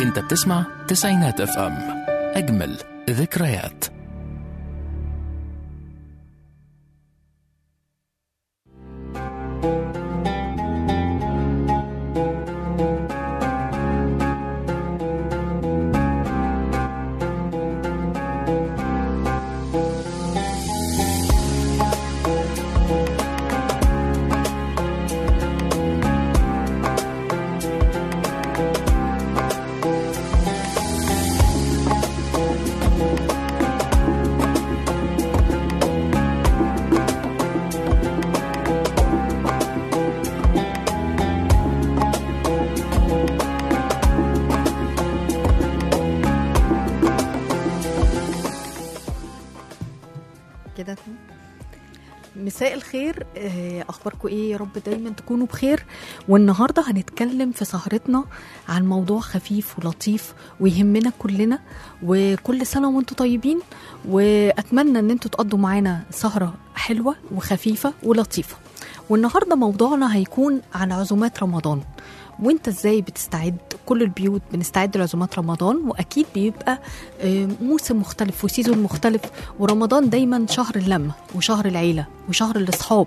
انت بتسمع تسعينات اف ام اجمل ذكريات كده مساء الخير آه، اخباركم ايه يا رب دايما تكونوا بخير والنهارده هنتكلم في سهرتنا عن موضوع خفيف ولطيف ويهمنا كلنا وكل سنه وانتم طيبين واتمنى ان انتوا تقضوا معانا سهره حلوه وخفيفه ولطيفه والنهارده موضوعنا هيكون عن عزومات رمضان وانت ازاي بتستعد كل البيوت بنستعد لعزومات رمضان واكيد بيبقى آه، موسم مختلف وسيزون مختلف ورمضان دايما شهر اللمه وشهر العيله وشهر الاصحاب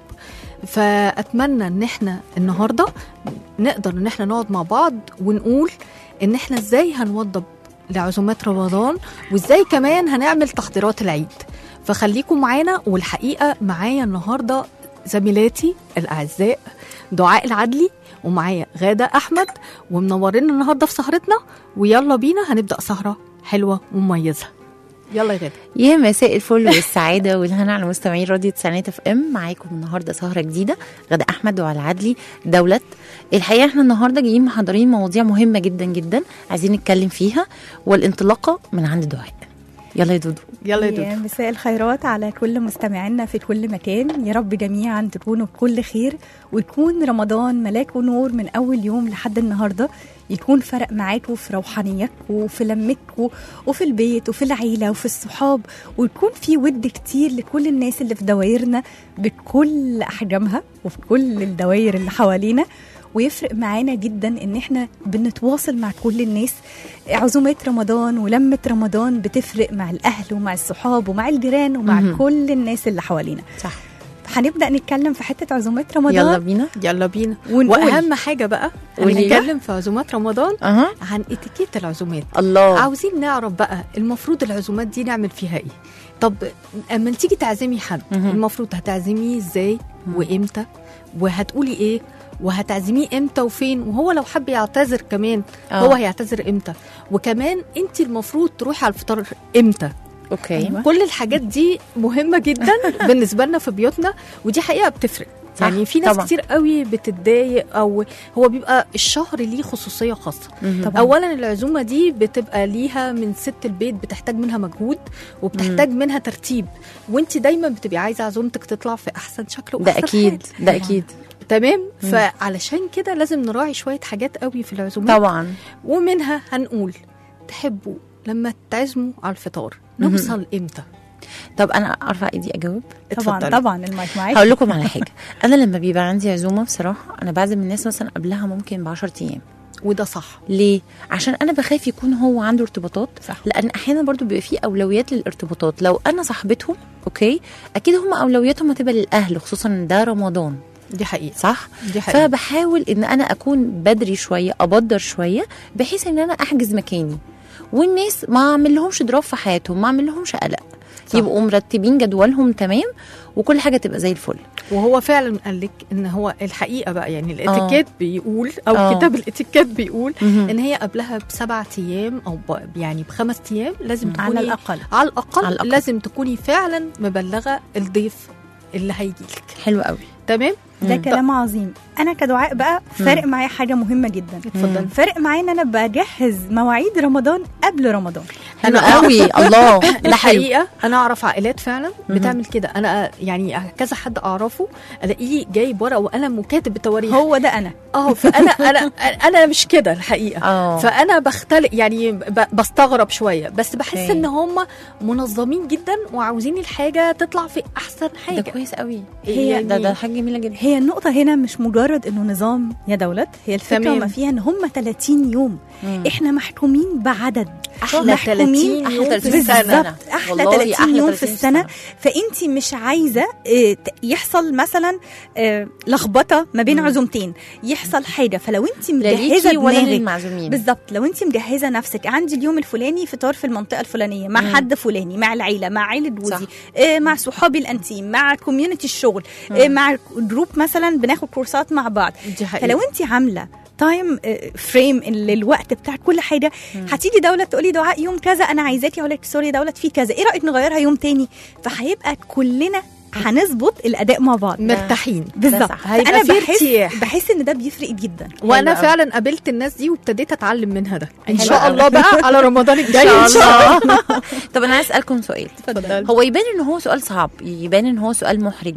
فاتمنى ان احنا النهارده نقدر ان احنا نقعد مع بعض ونقول ان احنا ازاي هنوضب لعزومات رمضان وازاي كمان هنعمل تحضيرات العيد فخليكم معانا والحقيقه معايا النهارده زميلاتي الاعزاء دعاء العدلي ومعايا غادة أحمد ومنورين النهاردة في سهرتنا ويلا بينا هنبدأ سهرة حلوة ومميزة يلا يا غادة يا مساء الفل والسعاده والهنا على مستمعين راديو تسعينات اف ام معاكم النهارده سهره جديده غدا احمد وعلى العدلي دولت الحقيقه احنا النهارده جايين محضرين مواضيع مهمه جدا جدا عايزين نتكلم فيها والانطلاقه من عند دعاء يلا يا دودو يلا يا يا دودو مساء الخيرات على كل مستمعينا في كل مكان يا رب جميعا تكونوا بكل خير ويكون رمضان ملاك ونور من اول يوم لحد النهارده يكون فرق معاكم في روحانيتكم وفي لمتكم وفي البيت وفي العيله وفي الصحاب ويكون في ود كتير لكل الناس اللي في دوائرنا بكل احجامها وفي كل الدوائر اللي حوالينا ويفرق معانا جدا ان احنا بنتواصل مع كل الناس عزومات رمضان ولمة رمضان بتفرق مع الاهل ومع الصحاب ومع الجيران ومع مهم. كل الناس اللي حوالينا صح هنبدا نتكلم في حته عزومات رمضان يلا بينا يلا بينا ونقول وأهم حاجة بقى قولي. هنتكلم في عزومات رمضان اها عن اتيكيت العزومات الله عاوزين نعرف بقى المفروض العزومات دي نعمل فيها ايه طب اما تيجي تعزمي حد مهم. المفروض هتعزميه ازاي وامتى وهتقولي ايه وهتعزميه امتى وفين وهو لو حب يعتذر كمان آه. هو هيعتذر امتى وكمان انت المفروض تروحي على الفطار امتى اوكي أيوة. كل الحاجات دي مهمه جدا بالنسبه لنا في بيوتنا ودي حقيقه بتفرق صح، يعني في ناس طبعا. كتير قوي بتتضايق او هو بيبقى الشهر ليه خصوصيه خاصه مهم. طبعا. اولا العزومه دي بتبقى ليها من ست البيت بتحتاج منها مجهود وبتحتاج منها ترتيب وانت دايما بتبقي عايزه عزومتك تطلع في احسن شكل ده واحسن اكيد حال. ده اكيد تمام فعلشان كده لازم نراعي شويه حاجات قوي في العزومات طبعا ومنها هنقول تحبوا لما تعزموا على الفطار مهم. نوصل امتى طب انا ارفع ايدي اجاوب طبعا اتفضلي. طبعا المايك معاك هقول لكم على حاجه انا لما بيبقى عندي عزومه بصراحه انا بعزم الناس مثلا قبلها ممكن ب 10 ايام وده صح ليه؟ عشان انا بخاف يكون هو عنده ارتباطات صح. لان احيانا برضو بيبقى في اولويات للارتباطات لو انا صاحبتهم اوكي اكيد هم اولوياتهم هتبقى للاهل خصوصا ان ده رمضان دي حقيقه صح دي حقيقه فبحاول ان انا اكون بدري شويه ابدر شويه بحيث ان انا احجز مكاني والناس ما اعمل لهمش ضراب في حياتهم ما اعمل لهمش قلق صح. يبقوا مرتبين جدولهم تمام وكل حاجه تبقى زي الفل وهو فعلا قال لك ان هو الحقيقه بقى يعني الاتيكيت بيقول او آه. كتاب الاتيكيت بيقول مهم. ان هي قبلها بسبعة ايام او ب... يعني بخمس ايام لازم تكوني على الاقل على الأقل, على الأقل. لازم تكوني فعلا مبلغه الضيف اللي هيجي لك حلو قوي تمام ده مم. كلام عظيم انا كدعاء بقى فارق معايا حاجه مهمه جدا اتفضل فارق معايا ان انا بجهز مواعيد رمضان قبل رمضان حلو أنا- قوي الله ده حلو الحقيقه انا اعرف عائلات فعلا مهم. بتعمل كده انا يعني كذا حد اعرفه الاقيه جايب ورقه وقلم وكاتب بالتواريخ هو ده انا اه فانا انا انا مش كده الحقيقه اه فانا بختلق يعني ب- بستغرب شويه بس بحس أوكي. ان هم منظمين جدا وعاوزين الحاجه تطلع في احسن ده حاجه كويس قوي هي ده ده حاجه جميله جدا هي النقطة هنا مش مجرد انه نظام يا دولت هي الفكرة تمام. ما فيها ان هم 30 يوم مم. احنا محكومين بعدد احلى محكومين 30 يوم أحلى في 30 السنه سنة. بالظبط احلى والله 30 أحلى يوم 30 في السنه فانت مش عايزه آه، ت- يحصل مثلا آه، لخبطه ما بين مم. عزومتين يحصل حاجه فلو انت لا مجهزه ليكي ولا دماغك للمعزومين بالظبط لو انت مجهزه نفسك عندي اليوم الفلاني فطار في المنطقه الفلانيه مع مم. حد فلاني مع العيله مع عيله صح. جوزي آه، مع صحابي الانتيم مع كوميونتي الشغل آه، مع جروب مثلا بناخد كورسات مع بعض دي حقيقة. فلو انت عامله تايم فريم للوقت بتاع كل حاجه هتيجي دوله تقولي دعاء يوم كذا انا عايزاكي اقول لك سوري دوله في كذا ايه رايك نغيرها يوم تاني فهيبقى كلنا هنظبط الاداء مع بعض مرتاحين بالظبط صح. هيبقى انا في بحس ارتياح. بحس ان ده بيفرق جدا وانا حلو أوي. فعلا قابلت الناس دي وابتديت اتعلم منها ده ان حلو شاء أوي. الله بقى على رمضان ان الجاي شاء ان شاء الله طب انا عايز اسالكم سؤال الله هو يبان ان هو سؤال صعب يبان ان هو سؤال محرج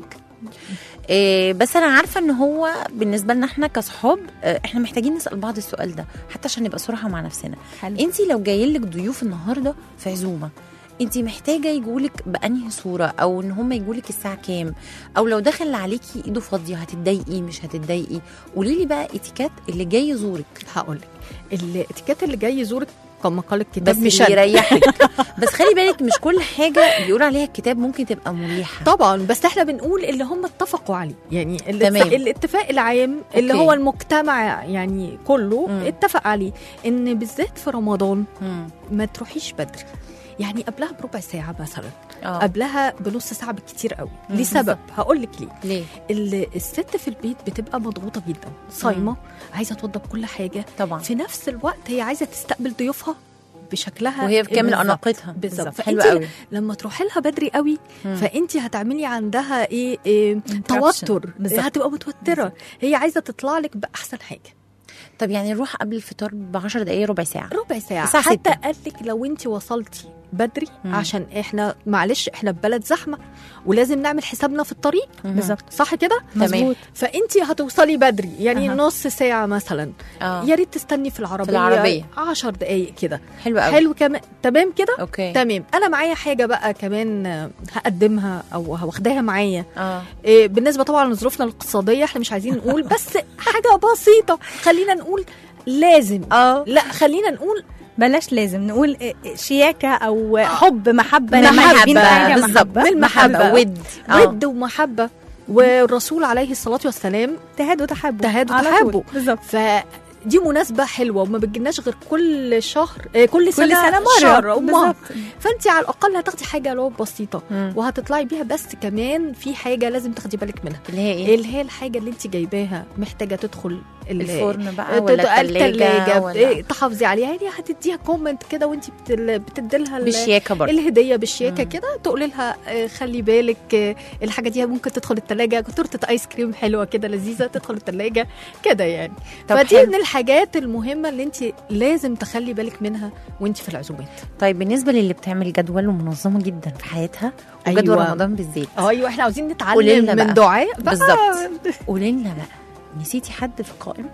إيه بس انا عارفه ان هو بالنسبه لنا احنا كصحاب آه، احنا محتاجين نسال بعض السؤال ده حتى عشان نبقى صراحه مع نفسنا انت لو جايين لك ضيوف النهارده في عزومه انت محتاجه يجولك بانهي صوره او ان هم يجولك الساعه كام او لو دخل عليكي ايده فاضيه هتتضايقي مش هتتضايقي قولي لي بقى اتيكات اللي جاي يزورك هقول لك الاتيكيت اللي جاي يزورك كما قال الكتاب بس مش اللي أنا. يريحك بس خلي بالك مش كل حاجه بيقول عليها الكتاب ممكن تبقى مريحه طبعا بس احنا بنقول اللي هم اتفقوا عليه يعني الاتف- تمام. الاتفاق العام اللي أوكي. هو المجتمع يعني كله مم. اتفق عليه ان بالذات في رمضان مم. ما تروحيش بدري يعني قبلها بربع ساعة مثلا اه قبلها بنص ساعة بالكتير قوي مم. لسبب هقول لك ليه ليه ال- الست في البيت بتبقى مضغوطة جدا صايمة عايزة توضب كل حاجة طبعا في نفس الوقت هي عايزة تستقبل ضيوفها بشكلها وهي بكامل بالظبط. اناقتها بالظبط حلو فأنت قوي لما تروحي لها بدري قوي مم. فانت هتعملي عندها ايه, إيه توتر بالظبط. هتبقى متوتره هي عايزه تطلع لك باحسن حاجه طب يعني نروح قبل الفطار ب 10 دقائق ربع ساعه ربع ساعه الساعة حتى ستة. قال لك لو انت وصلتي بدري مم. عشان احنا معلش احنا في بلد زحمه ولازم نعمل حسابنا في الطريق بالظبط صح كده تمام فانت هتوصلي بدري يعني أها. نص ساعه مثلا اه يا ريت تستني في العربيه العربية. 10 دقائق كده حلو قوي حلو كمان تمام كده اوكي تمام انا معايا حاجه بقى كمان آه، هقدمها او واخداها معايا اه إيه، بالنسبه طبعا لظروفنا الاقتصاديه احنا مش عايزين نقول بس حاجه بسيطه خلينا نقول لازم اه لا خلينا نقول بلاش لازم نقول آه، آه، شياكه او حب محبه محبة، لما عايزين حاجة بالظبط محبة. بالمحبة. ود آه. ود ومحبه والرسول عليه الصلاه والسلام تهاد وتحب تهاد على وتحب. طول. بالظبط فدي مناسبه حلوه وما بتجيلناش غير كل شهر إيه، كل سنه كل سنه شهر مره أو مرة. بالظبط فانت على الاقل هتاخدي حاجه لو بسيطه مم. وهتطلعي بيها بس كمان في حاجه لازم تاخدي بالك منها اللي هي ايه اللي هي الحاجه اللي انت جايباها محتاجه تدخل ال- الفرن بقى ولا الثلاجه التلاجة ولا إيه، تحافظي عليها يعني هتديها كومنت كده وانت بتدي لها بالشياكه برضه الهديه بالشياكه مم. كده تقولي لها آه، خلي بالك آه، الحاجه دي ممكن تدخل التلاجة تورته ايس كريم حلوه كده لذيذه تدخل التلاجة كده يعني طب فدي حلو. من الحاجات المهمه اللي انت لازم تخلي بالك منها وانت في العزومات طيب بالنسبه للي بتعمل جدول ومنظمه جدا في حياتها وجدول أيوة. رمضان بالذات ايوه احنا عاوزين قولي لنا نتعلم من بقى. دعاء بقى بالظبط قولي لنا بقى نسيتي حد في القائمه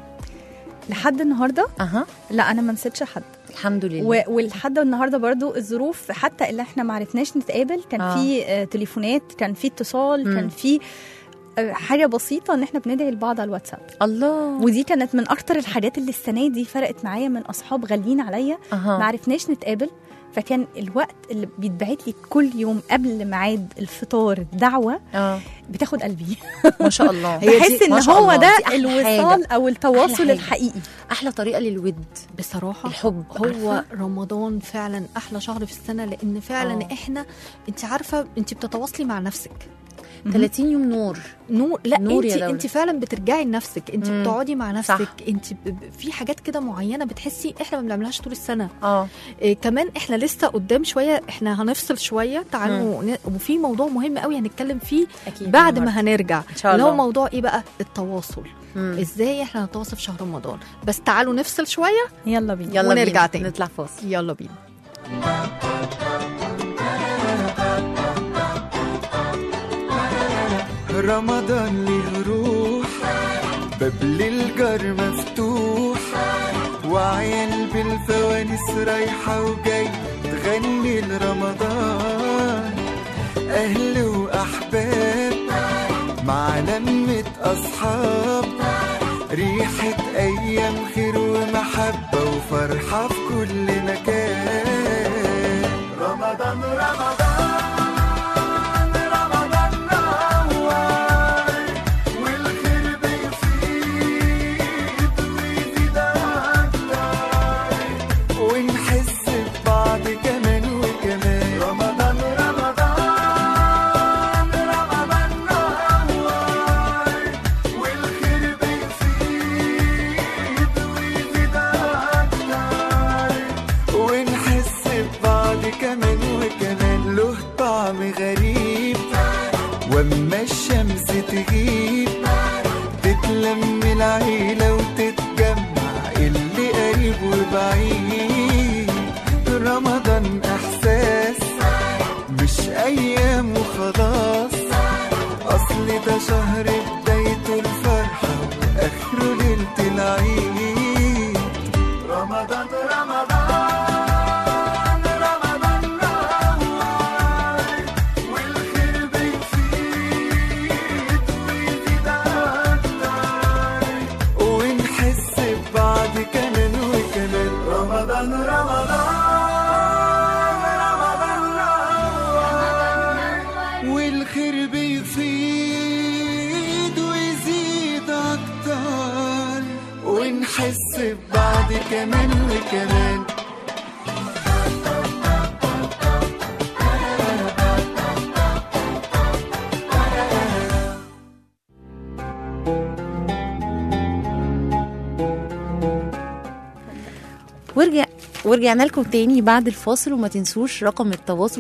لحد النهارده اها لا انا ما نسيتش حد الحمد لله و- ولحد النهارده برضو الظروف حتى اللي احنا ما عرفناش نتقابل كان آه. في آه تليفونات كان في اتصال مم. كان في آه، حاجه بسيطه ان احنا بندعي لبعض على الواتساب الله ودي كانت من اكتر الحاجات اللي السنه دي فرقت معايا من اصحاب غاليين عليا ما اها عرفناش نتقابل فكان الوقت اللي بيتبعت لي كل يوم قبل ميعاد الفطار دعوه اه بتاخد قلبي ما شاء الله هي دي- بحس ان ما شاء هو الله، ده دي أحلى الوصال او التواصل حاجة. الحقيقي احلى طريقه للود بصراحه الحب هو عارفة؟ رمضان فعلا احلى شهر في السنه لان فعلا آه. أوه. احنا انت عارفه انت بتتواصلي مع نفسك 30 يوم نور نور لا نور يا انت دولة. انت فعلا بترجعي لنفسك انت مم. بتقعدي مع صح. نفسك انت ب- ب- في حاجات كده معينه بتحسي احنا ما بنعملهاش طول السنه اه إيه كمان احنا لسه قدام شويه احنا هنفصل شويه تعالوا ن- وفي موضوع مهم قوي هنتكلم فيه اكيد بعد ما هنرجع ان شاء اللي هو الله موضوع ايه بقى التواصل مم. ازاي احنا نتواصل في شهر رمضان بس تعالوا نفصل شويه يلا بينا يلا ونرجع بينا. تاني. نطلع فاصل يلا بينا رمضان ليه روح باب للجار مفتوح وعيال بالفوانيس رايحة وجاي تغني لرمضان أهل وأحباب مع لمة أصحاب ريحة أيام خير ومحبة وفرحة في كل مكان رمضان رمضان رمضان نور والخير بيزيد ويزيد أكتر ونحس ببعض كمان وكمان رمضان رمضان رمضان نور والخير بيزيد ويزيد أكتر ونحس ببعض كمان وكمان له طعم غريب واما الشمس تغيب تتلم العيلة وتتجمع اللي قريب وبعيد رمضان احساس مش ايام وخلاص اصل ده شهر بدايته الفرحة واخره ليلة العيد رمضان رمضان رمضان نور والخير بيزيد ويزيد أكتر ونحس ببعض كمان وكمان رمضان رمضان رمضان نور والخير بيزيد ويزيد أكتر ونحس ببعض كمان وكمان ورجع ورجعنا لكم تاني بعد الفاصل وما تنسوش رقم التواصل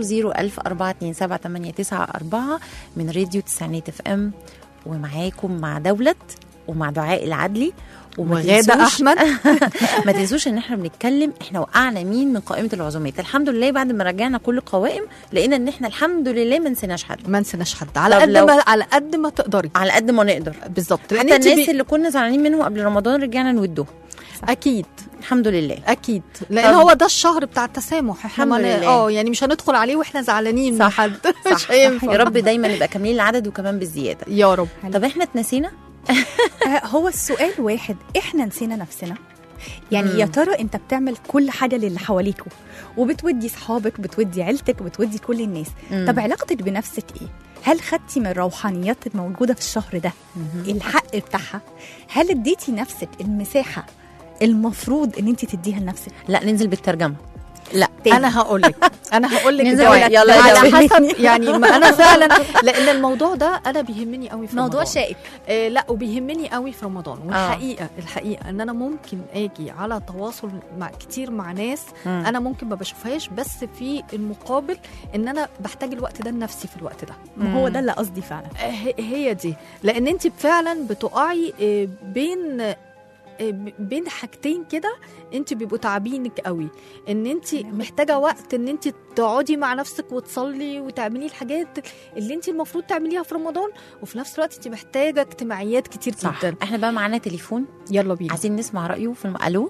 010427894 من راديو تسعينات اف ام ومعاكم مع دولت ومع دعاء العدلي وما وغادة تنسوش- أحمد. ما تنسوش ان احنا بنتكلم احنا وقعنا مين من قائمه العزومات الحمد لله بعد ما رجعنا كل القوائم لقينا ان احنا الحمد لله ما نسيناش حد ما نسيناش حد على طب قد لو- ما على قد ما تقدري على قد ما نقدر بالظبط لان حتى انت الناس بي... اللي كنا زعلانين منهم قبل رمضان رجعنا نودهم اكيد الحمد لله اكيد لان طب- هو ده الشهر بتاع التسامح احنا الحمد ما ن- لله. اه يعني مش هندخل عليه واحنا زعلانين من صح. حد صح, مش هينفع يا رب دايما نبقى كاملين العدد وكمان بالزياده يا رب طب احنا اتنسينا آه، هو السؤال واحد احنا نسينا نفسنا يعني مم. يا ترى انت بتعمل كل حاجه للي حواليكوا وبتودي صحابك بتودي عيلتك بتودي كل الناس مم. طب علاقتك بنفسك ايه هل خدتي من الروحانيات الموجوده في الشهر ده الحق بتاعها هل اديتي نفسك المساحه المفروض ان انت تديها لنفسك لا ننزل بالترجمه لا تاني. انا هقول لك انا هقول لك ننزل دلوقتي. ولا- يلا يا على دولة. حسب يعني ما انا فعلا لان الموضوع ده انا بيهمني قوي في موضوع رمضان. شائك آه لا وبيهمني قوي في رمضان والحقيقه الحقيقه ان انا ممكن اجي على تواصل مع كتير مع ناس مم. انا ممكن ما بشوفهاش بس في المقابل ان انا بحتاج الوقت ده لنفسي في الوقت ده ما هو ده اللي قصدي فعلا آه، هي- هي دي لان انت فعلا بتقعي آه، بين آه، ب- بين حاجتين كده انت بيبقوا تعبينك قوي ان انت محتاجه وقت ان انت تقعدي مع نفسك وتصلي وتعملي الحاجات اللي انت المفروض تعمليها في رمضان وفي نفس الوقت انت محتاجه اجتماعيات كتير صح جدا احنا بقى معانا تليفون يلا بينا عايزين نسمع رايه في الم... الو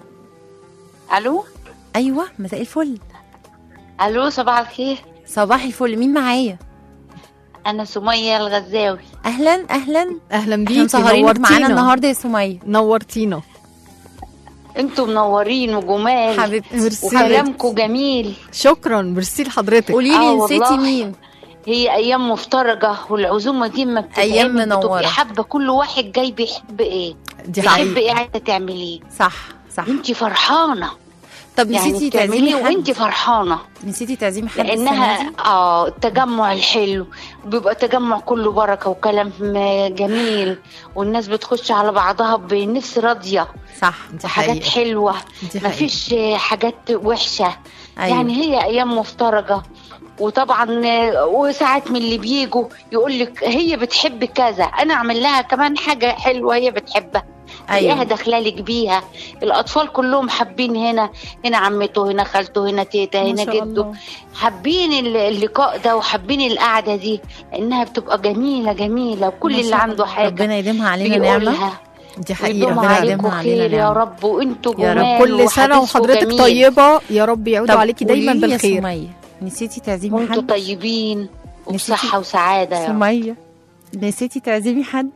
الو ايوه مساء الفل الو صباح الخير صباح الفل مين معايا انا سميه الغزاوي اهلا اهلا اهلا احنا بيكي مسهرينك معانا نورتينا النهارده يا سميه نورتينا انتوا منورين وجمال حبيبتي ميرسي وكلامكم جميل شكرا ميرسي لحضرتك قولي لي آه نسيتي والله. مين هي ايام مفترجه والعزومه دي ما بتتعمل أيام منورة. بتبقي حابه كل واحد جاي بيحب ايه دي بيحب حقيقة ايه عايزه تعمليه صح صح انت فرحانه طب يعني نسيتي بتعملي تعزيمي وانت حد فرحانه نسيتي تعزيمي حد السنة لانها دي؟ اه التجمع الحلو بيبقى تجمع كله بركه وكلام جميل والناس بتخش على بعضها بنفس راضيه صح دي وحاجات حقيقة حلوه دي حقيقة مفيش حاجات وحشه أيوة. يعني هي ايام مفترجه وطبعا آه، وساعات من اللي بيجوا يقول لك هي بتحب كذا انا اعمل لها كمان حاجه حلوه هي بتحبها أيوة. تلاقيها داخلالك بيها الاطفال كلهم حابين هنا هنا عمته هنا خالته هنا تيتا ما هنا شاء جده الله. حابين ال- اللقاء ده وحابين القعده دي انها بتبقى جميله جميله وكل ما اللي شاء عنده حاجه ربنا يديمها علينا نعمه بيقولها دي حقيقه ويدوم ربنا عليكم يديمها علينا خير يا نعمة. رب وانتوا يا رب. جمال كل سنه وحديثكم وحضرتك جميل. طيبه يا رب يعودوا عليكي دايما قوليلي يا بالخير سميه نسيتي تعزمي وانتوا حد طيبين وبصحه وسعاده يا رب سميه نسيتي تعزمي حد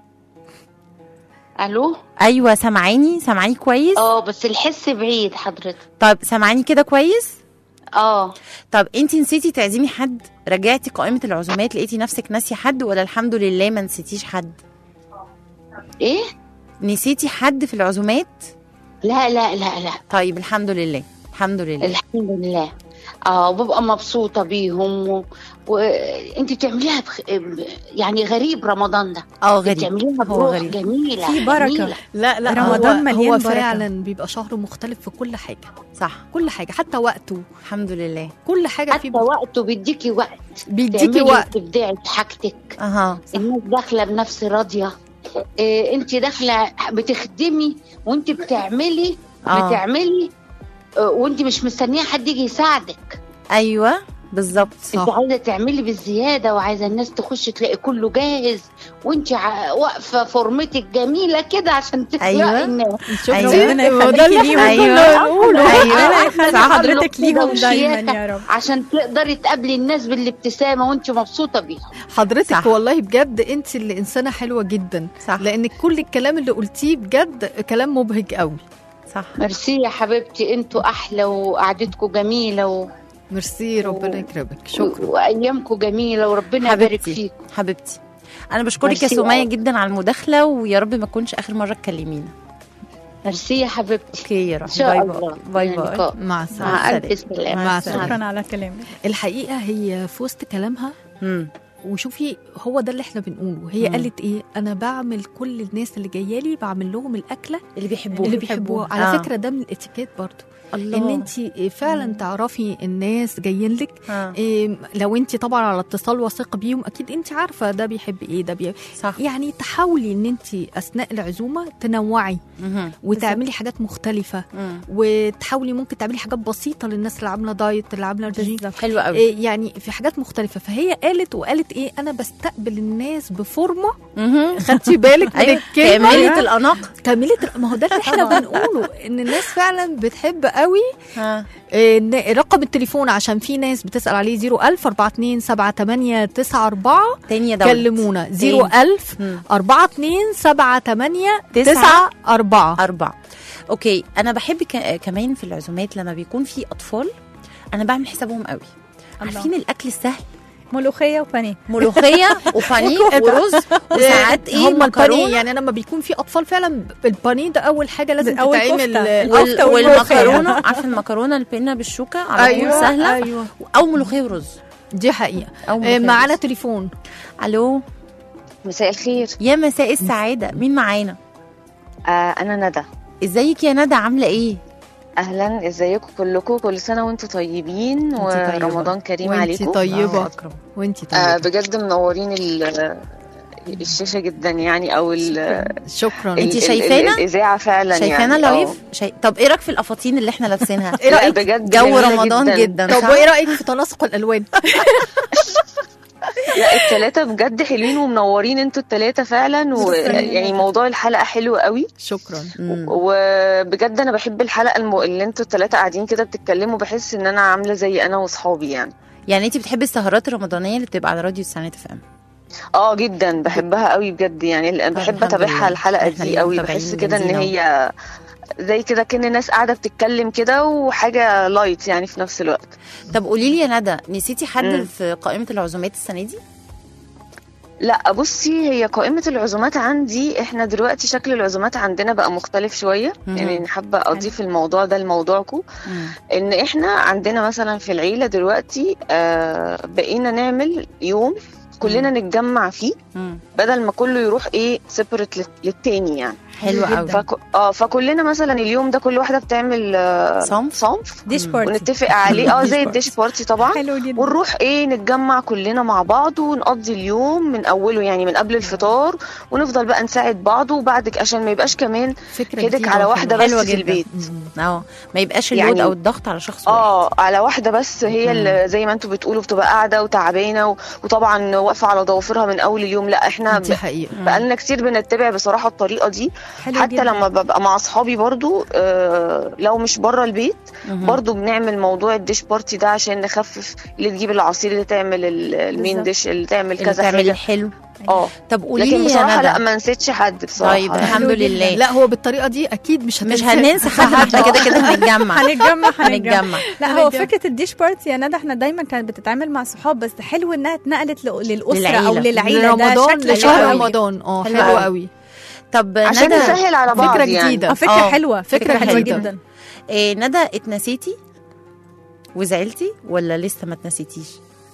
الو ايوه سامعاني سامعاني كويس اه بس الحس بعيد حضرتك طب سامعاني كده كويس اه طب انت نسيتي تعزمي حد رجعتي قائمه العزومات لقيتي نفسك ناسيه حد ولا الحمد لله ما نسيتيش حد ايه نسيتي حد في العزومات لا لا لا لا طيب الحمد لله الحمد لله الحمد لله اه وببقى مبسوطه بيهم و... وانت بتعمليها بخ... ب- يعني غريب رمضان ده اه غريب بتعمليها هو بروح غريب. جميله في بركة. جميلة. لا لا رمضان هو, مليان هو بركة. فعلا بيبقى شهر مختلف في كل حاجه صح كل حاجه حتى وقته الحمد لله كل حاجه حتى فيه وقته بيديكي وقت بيديكي تعملي وقت وتبدعي في حاجتك اها الناس داخله بنفس راضيه إيه انت داخله بتخدمي وانت بتعملي آه. بتعملي آه، وانت مش مستنيه حد يجي يساعدك ايوه بالظبط انت عايزه تعملي بالزياده وعايزه الناس تخش تلاقي كله جاهز وانت ع- واقفه فورمتك جميله كده عشان تسرقي أيوة. الناس شفتي؟ أيوة. ربنا هو ده يخليكي اللي احنا ليهم. كنا بنقوله ايوه ربنا يخلي صح. حضرتك كده ليهم وشياكة دايما يا رب عشان تقدري تقابلي الناس بالابتسامه وانت مبسوطه بيهم حضرتك صح. والله بجد انت اللي انسانه حلوه جدا صح لان كل الكلام اللي قلتيه بجد كلام مبهج قوي صح ميرسي يا حبيبتي انتوا احلى وقعدتكم جميله و... ميرسي ربنا يكرمك شكرا وايامكم جميله وربنا يبارك حبيبتي فيكم حبيبتي انا بشكرك يا ميرسي سميه أوي. جدا على المداخله ويا رب ما تكونش اخر مره تكلمينا ميرسي يا حبيبتي اوكي يا ان روح شاء باي الله باي باي باي اللقاء. مع السلامه مع السلامة. الف سلامه مع السلامة. السلامه شكرا على كلامك الحقيقه هي في وسط كلامها مم. وشوفي هو ده اللي احنا بنقوله هي مم. قالت ايه انا بعمل كل الناس اللي جايه لي بعمل لهم الاكله اللي بيحبوه اللي بيحبوها على آه. فكره ده من الاتيكيت برضو الله ان انت فعلا تعرفي الناس جايين لك آه. إيه لو انت طبعا على اتصال وثيق بيهم اكيد انت عارفه ده بيحب ايه ده بي... صح يعني تحاولي ان انت اثناء العزومه تنوعي مهم. وتعملي حاجات مختلفه مم. وتحاولي ممكن تعملي حاجات بسيطه للناس اللي عامله دايت اللي عامله رجيم حلو قوي إيه يعني في حاجات مختلفه فهي قالت وقالت ايه انا بستقبل الناس بفورمه مهم. خدتي بالك من ايوه الكلمه كامله الاناق كامله ما هو ده اللي احنا بنقوله ان الناس فعلا بتحب قوي ها إن رقم التليفون عشان في ناس بتسال عليه 01000 427894 تاني يا دولة كلمونا تاني. 01000 مم. 427894 أربعة أوكي أنا بحب ك... كمان في العزومات لما بيكون في أطفال أنا بعمل حسابهم قوي الله. عارفين الأكل السهل ملوخيه وبانيه ملوخية وبانيه ورز وساعات إيه هم البانيه مكرونة يعني لما بيكون في اطفال فعلا البانيه ده اول حاجه لازم أول تتعمل كفتة. وال... الكفتة والمكرونة عارفة المكرونة البنة بالشوكة على طول ايوه سهلة ايوه أو ملوخية ورز دي حقيقه أو آه، ملوخية معانا ورز. تليفون ألو مساء الخير يا مساء السعادة مين معانا آه انا ندى ازيك يا ندى عاملة ايه اهلا ازيكم كلكم كل سنه وانتم طيبين وانتي طيبة. ورمضان كريم وانتي عليكم طيبة. الله أكرم. وانتي آه طيبه بجد منورين ال- الشاشه جدا يعني او ال شكرا ال- انتي ال- شايفانا؟ ال- الاذاعه فعلا شايفانا يعني لايف شاي... طب ايه رايك في القفاطين اللي احنا لابسينها ايه لا، رايك بجد جو جميلة رمضان جدا, طب صح؟ وايه رايك في تناسق الالوان لا الثلاثه بجد حلوين ومنورين انتوا الثلاثه فعلا ويعني موضوع الحلقه حلو قوي شكرا مم. وبجد انا بحب الحلقه الم... اللي انتوا الثلاثه قاعدين كده بتتكلموا بحس ان انا عامله زي انا واصحابي يعني يعني انت بتحبي السهرات الرمضانيه اللي بتبقى على راديو السنة اف ام اه جدا بحبها قوي بجد يعني انا بحب الحمد لله. اتابعها الحلقه احنا دي قوي متابعين بحس كده ان جامدين هي زي كده كأن ناس قاعده بتتكلم كده وحاجه لايت يعني في نفس الوقت طب قولي لي يا ندى نسيتي حد مم. في قائمه العزومات السنه دي لا بصي هي قائمه العزومات عندي احنا دلوقتي شكل العزومات عندنا بقى مختلف شويه مم. يعني حابه اضيف الموضوع ده لموضوعكم مم. ان احنا عندنا مثلا في العيله دلوقتي آه بقينا نعمل يوم كلنا نتجمع فيه مم. بدل ما كله يروح ايه سيبريت للتاني يعني حلو قوي فك... اه فكلنا مثلا اليوم ده كل واحده بتعمل آه، صنف صنف ديش بارتي ونتفق عليه اه ديش زي بارتي. الديش بارتي طبعا حلو جدا ونروح ايه نتجمع كلنا مع بعض ونقضي اليوم من اوله يعني من قبل الفطار ونفضل بقى نساعد بعض وبعد ك- عشان ما يبقاش كمان فكره هدك جديدة على وحلوة. واحده بس حلوة في جدا. البيت اه ما يبقاش اللود يعني- او الضغط على شخص واحد اه على واحده بس هي اللي زي ما انتوا بتقولوا بتبقى قاعده وتعبانه و... وطبعا واقفه على ضوافرها من اول اليوم لا احنا دي ب... حقيقه بقالنا كتير بنتبع بصراحه الطريقه دي حلو حتى جدا. لما ببقى مع اصحابي برضو آه لو مش بره البيت مهم. برضو بنعمل موضوع الديش بارتي ده عشان نخفف اللي تجيب العصير اللي تعمل ال- المين بالظبط. ديش اللي تعمل اللي كذا تعمل حاجه الحلو اه طب قولي لكن لي بصراحه يا لا ندى ما نسيتش حد بصراحه طيب الحمد حلو جدا. لله لا هو بالطريقه دي اكيد مش مش هتنسى هننسى حد احنا كده كده هنتجمع هنتجمع هنتجمع هنتجمع لا هو هنتجمع. فكره الديش بارتي يا ندى احنا دايما كانت بتتعمل مع صحاب بس حلو انها اتنقلت ل- للاسره او للعيلة. للعيله ده رمضان شكل لشهر حلو قوي. رمضان اه حلو حلو قوي. قوي طب عشان ندى نسهل على بعض فكره يعني. جديده اه فكره آه، حلوه فكرة فكره حلوه جديدة. جدا إيه ندى اتنسيتي وزعلتي ولا لسه ما اتنسيتيش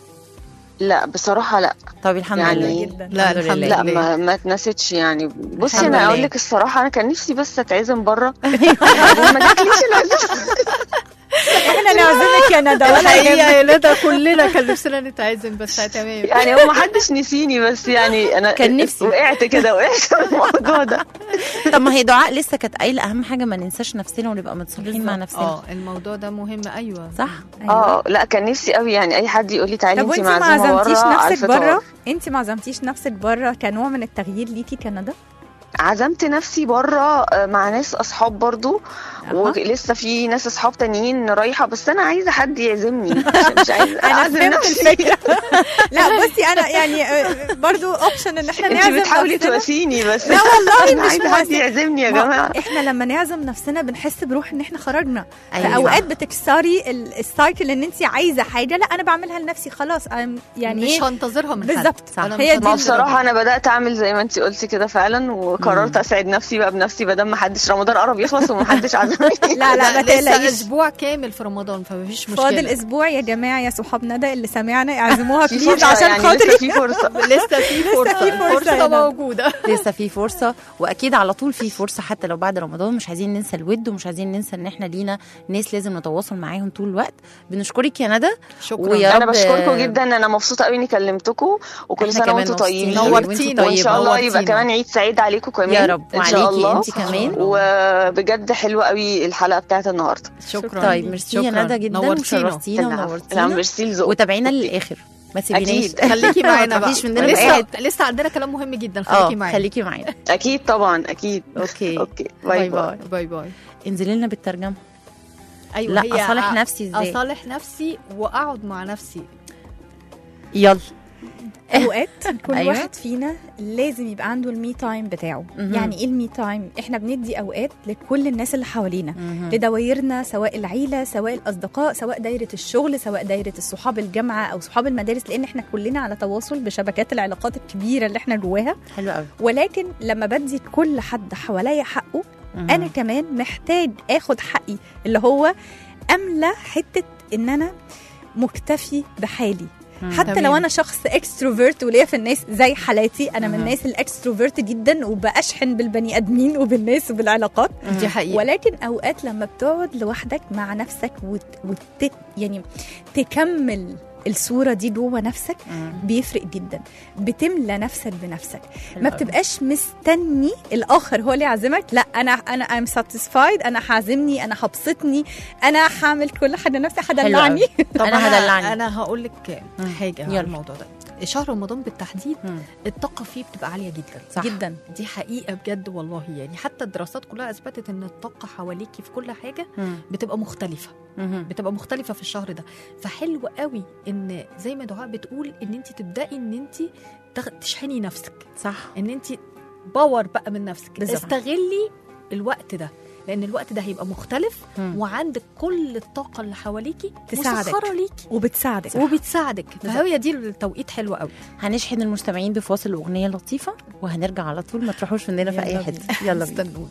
لا بصراحه لا طب الحمد يعني- لله جدا لا الحمد لله. لا لله ما ما اتنستش يعني بصي الحمد انا لله. اقول لك الصراحه انا كان نفسي بس اتعزم بره ما جاتليش العزومه احنا نعزمك يا ندى ولا الحقيقه يهمك. يا ندى كلنا كان نفسنا نتعزم بس تمام يعني هو ما حدش نسيني بس يعني انا كان نفسي. وقعت كده وقعت في الموضوع ده طب ما هي دعاء لسه كانت قايله اهم حاجه ما ننساش نفسنا ونبقى متصالحين مع نفسنا اه الموضوع ده مهم ايوه صح اه لا كان نفسي قوي يعني اي حد يقول لي تعالي طب انت وانت ما معزومه عزمتيش بره على نفسك الفطار بره انت ما عزمتيش نفسك بره كنوع من التغيير ليكي كندى عزمت نفسي بره مع ناس اصحاب برضو أها. ولسه في ناس اصحاب تانيين رايحه بس انا عايزه حد يعزمني عشان مش عايزه انا اعزم فهمت نفسي الفكره لا بصي انا يعني آه، برضو اوبشن ان احنا انت نعزم بتحاولي نفسنا. تواسيني بس لا والله انا مش عايزه حد مواساة. يعزمني يا ما جماعه احنا لما نعزم نفسنا بنحس بروح ان احنا خرجنا أيوة. في اوقات بتكسري ال- السايكل ان انت عايزه حاجه لا انا بعملها لنفسي خلاص I'm يعني مش ايه هنتظرها من حد بالظبط أنا مش هي دي ما هنتظرها. بصراحة أنا بدأت أعمل زي ما أنت قلتي كده فعلا وقررت أسعد نفسي بقى بنفسي بدل ما حدش رمضان قرب يخلص ومحدش عزمني لا لا ما لسه تقلقيش اسبوع كامل في رمضان فمفيش مشكله فاضل اسبوع يا جماعه يا صحاب ندى اللي سمعنا اعزموها في بليز فرصة عشان يعني خاطري لسه في فرصة لسه في فرصه في فرصة الفرصه يا ندى. موجوده لسه في فرصه واكيد على طول في فرصه حتى لو بعد رمضان مش عايزين ننسى الود ومش عايزين ننسى ان احنا لينا ناس لازم نتواصل معاهم طول الوقت بنشكرك يا ندى شكرا ويا أنا رب- بشكركم جدا أنا مبسوطة قوي إني كلمتكم وكل إحنا سنة كمان وأنتم مبسوطين طيبين قوي وأنتوا نورتينا. وإن شاء الله نورتينا. يبقى كمان عيد سعيد عليكم كمان يا رب إن شاء وعليكي الله انت كمان وبجد حلوة قوي الحلقة بتاعت النهاردة شكرا طيب ميرسي يا شكراً. ندى جدا نورتينا. وشرفتينا لا ونورتينا ميرسي لذوقك وتابعينا للاخر ما تسيبيناش أكيد. خليكي معانا بقى مفيش مننا لسه بعيد. لسه عندنا كلام مهم جدا اه خليكي معانا خليكي معانا أكيد طبعا أكيد اوكي أوكي باي باي باي باي انزلي لنا بالترجمه ايوه لا هي اصالح أ- نفسي ازاي اصالح نفسي واقعد مع نفسي يلا اوقات كل أيوة. أيوة. واحد فينا لازم يبقى عنده المي تايم بتاعه مهم. يعني ايه المي تايم احنا بندي اوقات لكل الناس اللي حوالينا مهم. لدوايرنا سواء العيله سواء الاصدقاء سواء دايره الشغل سواء دايره الصحاب الجامعه او صحاب المدارس لان احنا كلنا على تواصل بشبكات العلاقات الكبيره اللي احنا جواها حلو قوي ولكن لما بدي كل حد حواليا حقه مهم. انا كمان محتاج اخد حقي اللي هو املى حته ان انا مكتفي بحالي مم. حتى تمام. لو انا شخص اكستروفيرت وليا في الناس زي حالاتي انا من مهم. الناس الاكستروفيرت جدا وباشحن بالبني ادمين وبالناس وبالعلاقات دي حقيقه ولكن اوقات لما بتقعد لوحدك مع نفسك وت... وت... يعني تكمل الصوره دي جوه نفسك مم. بيفرق جدا بتملى نفسك بنفسك حلو ما قوي. بتبقاش مستني الاخر هو اللي يعزمك لا انا انا ام ساتيسفايد انا هعزمني انا هبسطني انا هعمل كل حاجه نفسي هدلعني طب أنا هدلعني. انا هقول لك حاجه يلا. على الموضوع ده شهر رمضان بالتحديد مم. الطاقه فيه بتبقى عاليه جدا صح جدا دي حقيقه بجد والله يعني حتى الدراسات كلها اثبتت ان الطاقه حواليكي في كل حاجه مم. بتبقى مختلفه مهم. بتبقى مختلفه في الشهر ده فحلو قوي ان زي ما دعاء بتقول ان انت تبداي ان انت تغ- تشحني نفسك صح ان انت باور بقى من نفسك بالظبط. استغلي الوقت ده لان الوقت ده هيبقى مختلف مم. وعندك كل الطاقه اللي حواليكي تساعدك. مسخره ليكي وبتساعدك وبتساعدك فهي دي التوقيت حلو قوي هنشحن المستمعين بفاصل اغنيه لطيفه وهنرجع على طول ما تروحوش مننا في اي يلا حته بينا. يلا بينا استنونا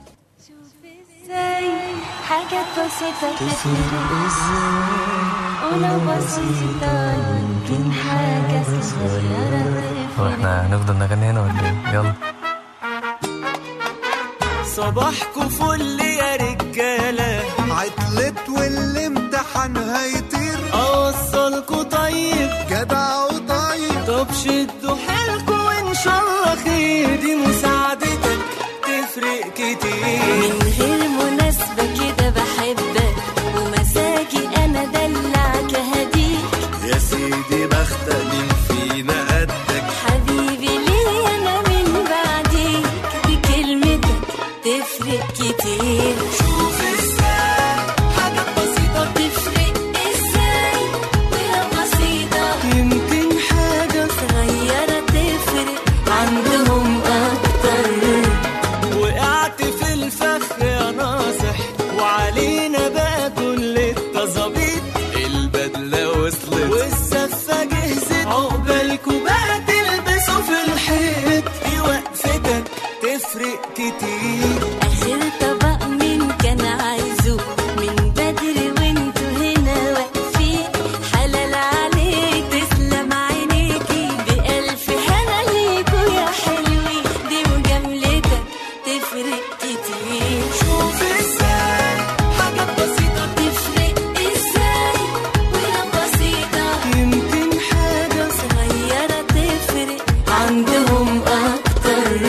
ازاي حاجات بسيطة تفرق ولو بسيطة يمكن حاجة صغيرة هو تفرق احنا هنفضل نغني هنا ولا ايه؟ يلا صباحكوا فل يا رجالة عطلت والامتحان هيطير أوصلكوا طيب جدع وطيب طب شدوا حيلكوا وإن شاء الله خير دي مساعدتك تفرق كتير من غير مناسبة كده بحبك ومزاجي أنا دلعك هديك يا سيدي بختك مين فينا قدك حبيبي ليه أنا من بعديك بكلمتك تفرق كتير شوف ازاي حاجات بسيطة تفرق إزاي وهي بسيطة يمكن حاجة صغيرة تفرق عندهم أكتر وقعت في الفخ يا ناصح وعلينا بقى كل التظابيط البدلة وصلت والزفة جهزت عقبالكوا بقى تلبسوا في الحيط دي وقفتك تفرق كتير آخر طبق مين كان عايزه من بدري وانتوا هنا واقفين حلال عليك تسلم عينيكي بألف هنا ليكوا يا حلوين دي مجاملتك تفرق كتير شوف ازاي حاجات بسيطة تفرق ازاي وهي بسيطة يمكن حاجة صغيرة تفرق عندهم أكتر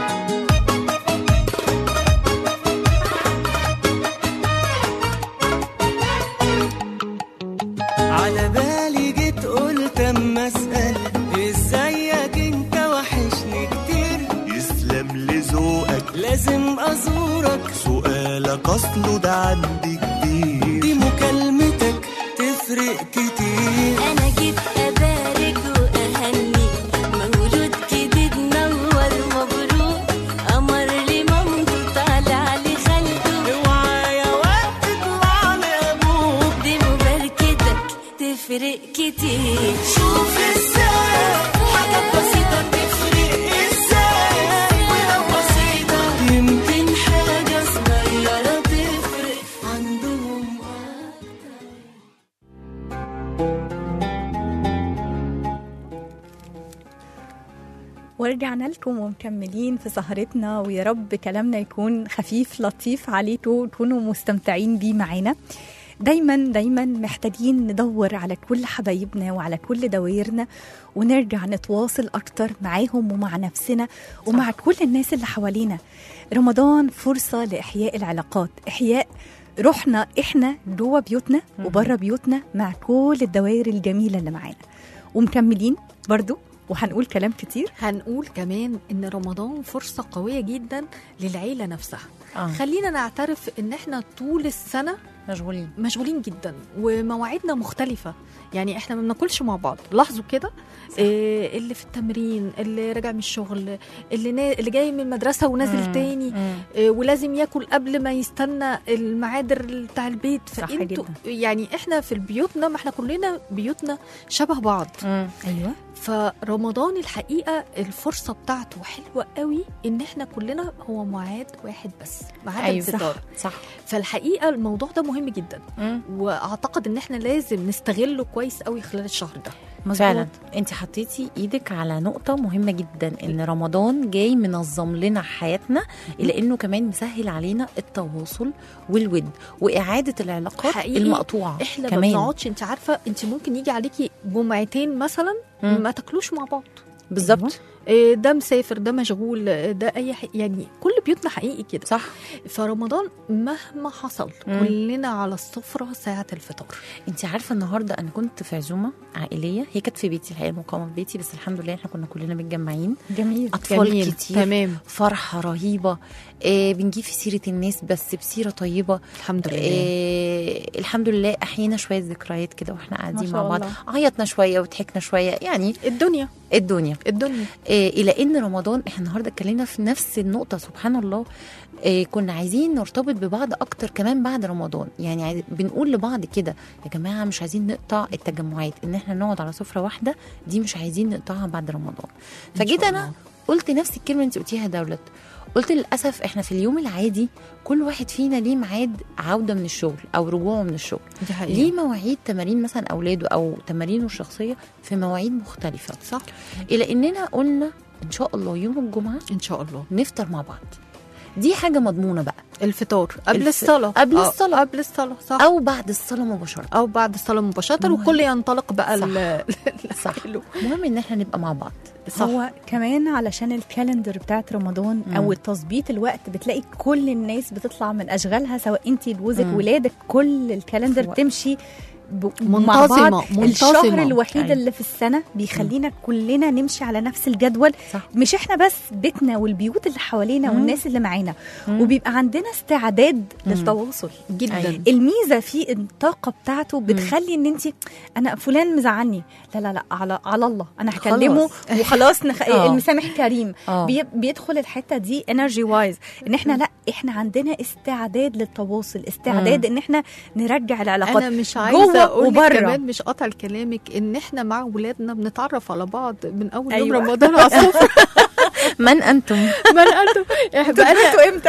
على بالي جيت قلت اما اسال ازيك انت وحشني كتير يسلم لذوقك لازم ازورك سؤالك اصله ده عندي كتير دي مكالمتك تفرق كتير أنا جيت أبارك وأهني مولود جديد نور مبروك قمر لي مامته طالع لي خالته اوعى يا واد تطلع لابوك دي مباركتك تفرق كتير شوف ازاي حاجات بسيطة تفرق ازاي ولو بسيطة يمكن حاجة صغيرة تفرق عندهم ورجعنا لكم ومكملين في سهرتنا ويا رب كلامنا يكون خفيف لطيف عليكم تكونوا مستمتعين بيه معانا دايما دايما محتاجين ندور على كل حبايبنا وعلى كل دوايرنا ونرجع نتواصل اكتر معاهم ومع نفسنا ومع كل الناس اللي حوالينا رمضان فرصة لإحياء العلاقات إحياء روحنا إحنا جوه بيوتنا وبره بيوتنا مع كل الدوائر الجميلة اللي معانا ومكملين برضو وهنقول كلام كتير هنقول كمان ان رمضان فرصه قويه جدا للعيله نفسها آه. خلينا نعترف ان احنا طول السنه مشغولين مشغولين جدا ومواعيدنا مختلفه يعني احنا ما بناكلش مع بعض لاحظوا كده إيه اللي في التمرين اللي راجع من الشغل اللي نا... اللي جاي من المدرسه ونازل مم. تاني مم. إيه ولازم ياكل قبل ما يستنى الميعاد بتاع البيت صح فانتوا جدا. يعني احنا في بيوتنا ما احنا كلنا بيوتنا شبه بعض مم. ايوه فرمضان الحقيقه الفرصه بتاعته حلوه قوي ان احنا كلنا هو ميعاد واحد بس ميعاد أيوة. الفطار صح فالحقيقه الموضوع ده مهم جدا مم. واعتقد ان احنا لازم نستغله كويس قوي خلال الشهر ده فعلا انت حطيتي ايدك على نقطة مهمة جدا ان رمضان جاي منظم لنا حياتنا الى انه كمان مسهل علينا التواصل والود واعادة العلاقات حقيقي المقطوعة احنا ما كمان بنقعدش انت عارفه انت ممكن يجي عليكي جمعتين مثلا مم. ما تاكلوش مع بعض بالظبط إيه، ده مسافر ده مشغول إيه، ده اي حق يعني كل بيوتنا حقيقي كده صح فرمضان مهما حصل مم. كلنا على السفره ساعه الفطار انت عارفه النهارده انا كنت في عزومه عائليه هي كانت في بيتي الحقيقه مقامه في بيتي بس الحمد لله احنا كنا كلنا متجمعين جميل اطفال جميل. كتير تمام فرحه رهيبه آه بنجيب في سيره الناس بس بسيره طيبه الحمد لله آه الحمد لله احيينا شويه ذكريات كده واحنا قاعدين شاء مع بعض الله. عيطنا شويه وضحكنا شويه يعني الدنيا الدنيا الدنيا آه الى ان رمضان احنا النهارده اتكلمنا في نفس النقطه سبحان الله آه كنا عايزين نرتبط ببعض اكتر كمان بعد رمضان يعني عايز بنقول لبعض كده يا جماعه مش عايزين نقطع التجمعات ان احنا نقعد على سفره واحده دي مش عايزين نقطعها بعد رمضان فجيت شاء انا الله. قلت نفس الكلمه اللي انت قلتيها يا دولت قلت للاسف احنا في اليوم العادي كل واحد فينا ليه ميعاد عوده من الشغل او رجوعه من الشغل دي حقيقة ليه مواعيد تمارين مثلا اولاده او تمارينه الشخصيه في مواعيد مختلفه صح الى اننا قلنا ان شاء الله يوم الجمعه ان شاء الله نفطر مع بعض دي حاجه مضمونه بقى الفطار قبل الف- الصلاه قبل آه، الصلاة. قبل الصلاه صح او بعد الصلاه مباشره او بعد الصلاه مباشره مهم. والكل ينطلق بقى صح. ال- صح المهم ان احنا نبقى مع بعض صح هو كمان علشان الكالندر بتاعت رمضان مم. او تظبيط الوقت بتلاقي كل الناس بتطلع من اشغالها سواء انت جوزك مم. ولادك كل الكالندر في وقت. تمشي ب... منتظمة، مع بعض منتظمة. الشهر الوحيد أيوة. اللي في السنه بيخلينا كلنا نمشي على نفس الجدول صح. مش احنا بس بيتنا والبيوت اللي حوالينا مم. والناس اللي معانا مم. وبيبقى عندنا استعداد مم. للتواصل جدا أيوة. الميزه في الطاقه بتاعته بتخلي ان انت انا فلان مزعلني لا لا لا على على الله انا هكلمه خلاص. وخلاص نخ... آه. المسامح كريم آه. بي... بيدخل الحته دي انرجي وايز ان احنا لا احنا عندنا استعداد للتواصل استعداد ان احنا نرجع العلاقات انا مش جوه عايزه اقول لك وبره. كمان مش قطع كلامك ان احنا مع ولادنا بنتعرف على بعض من اول يوم أيوة. رمضان على الصفر من انتم ما انا قلت إحنا بقالنا انتوا امتى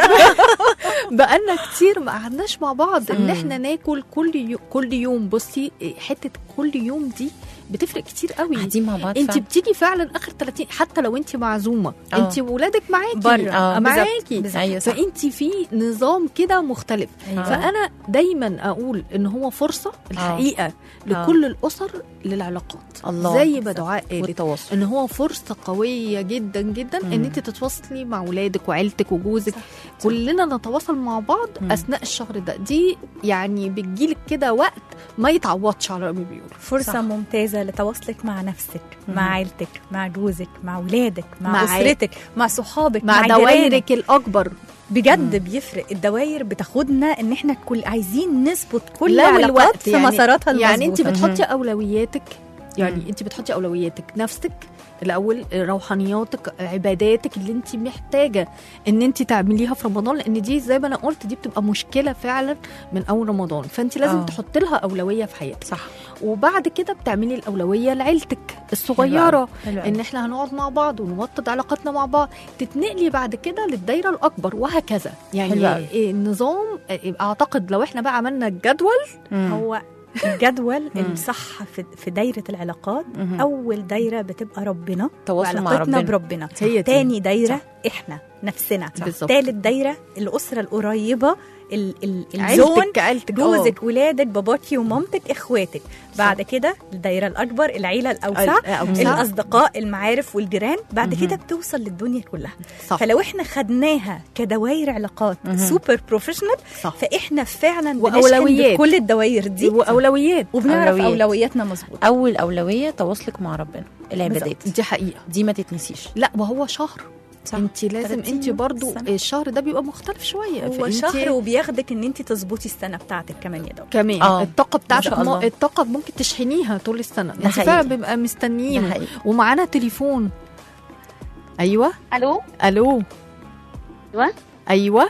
بقالنا كتير ما قعدناش مع بعض ان مم. احنا ناكل كل يوم كل يوم بصي حته كل يوم دي بتفرق كتير قوي قاعدين مع بعض انت فعلا. بتيجي فعلا اخر 30 حتى لو انت معزومه آه. انت وولادك معاكي بره. آه، معاكي بالظبط. أيوة صح. فانت في نظام كده مختلف أيوة. فانا دايما اقول ان هو فرصه الحقيقه لكل الاسر للعلاقات الله. زي ما دعاء قالت والتواصل ان هو فرصه قويه جدا جدا مم. ان انت تتواصلي مع ولادك وعيلتك وجوزك كلنا نتواصل مع بعض مم. اثناء الشهر ده دي يعني بتجيلك كده وقت ما يتعوضش على ما بيقولوا فرصة صح. ممتازة لتواصلك مع نفسك مم. مع عيلتك مع جوزك مع ولادك مع, مع مع أسرتك مع صحابك مع جيرانك. دوائرك الاكبر بجد بيفرق الدوائر بتاخدنا ان احنا كل عايزين نظبط كل لا العلاقات والوقت في يعني- مساراتها يعني انت المظبوطة. بتحطي اولوياتك مم. يعني انت بتحطي اولوياتك نفسك الاول روحانياتك عباداتك اللي انت محتاجه ان انت تعمليها في رمضان لان دي زي ما انا قلت دي بتبقى مشكله فعلا من اول رمضان فانت لازم آه. تحطي لها اولويه في حياتك صح وبعد كده بتعملي الاولويه لعيلتك الصغيره حلو أوي. ان احنا هنقعد مع بعض ونوطد علاقاتنا مع بعض تتنقلي بعد كده للدايره الاكبر وهكذا حلو يعني أوي. إيه النظام إيه، اعتقد لو احنا بقى عملنا الجدول مم. هو الجدول مم. الصح في, في دايرة العلاقات مهم. أول دايرة بتبقى ربنا تواصل مع وعلاقتنا ربنا بربنا هي دي. تاني دايرة احنا نفسنا بالظبط. تالت دايرة الأسرة القريبة ال ال الزون عيلتك عيلتك آه. جوزك ولادك باباكي ومامتك اخواتك بعد كده الدايره الاكبر العيله الاوسع الأوسع. الاصدقاء المعارف والجيران بعد مهم. كده بتوصل للدنيا كلها صح فلو احنا خدناها كدوائر علاقات مهم. سوبر بروفيشنال صح فاحنا فعلا وأولويات. بنشحن كل الدوائر دي واولويات وبنعرف أولويات. اولوياتنا مظبوط اول اولويه تواصلك مع ربنا العبادات دي حقيقه دي ما تتنسيش لا وهو شهر صح. انت لازم 30 انت يوم برضو في السنة. الشهر ده بيبقى مختلف شويه هو فانت شهر وبياخدك ان انت تظبطي السنه بتاعتك كمان يا دكتور كمان آه. الطاقه بتاعتك شاء الله. ما الطاقه ممكن تشحنيها طول السنه انت حقيقي. فعلا بيبقى ده مستنيين حقيقي ومعانا تليفون ايوه الو الو ايوه ايوه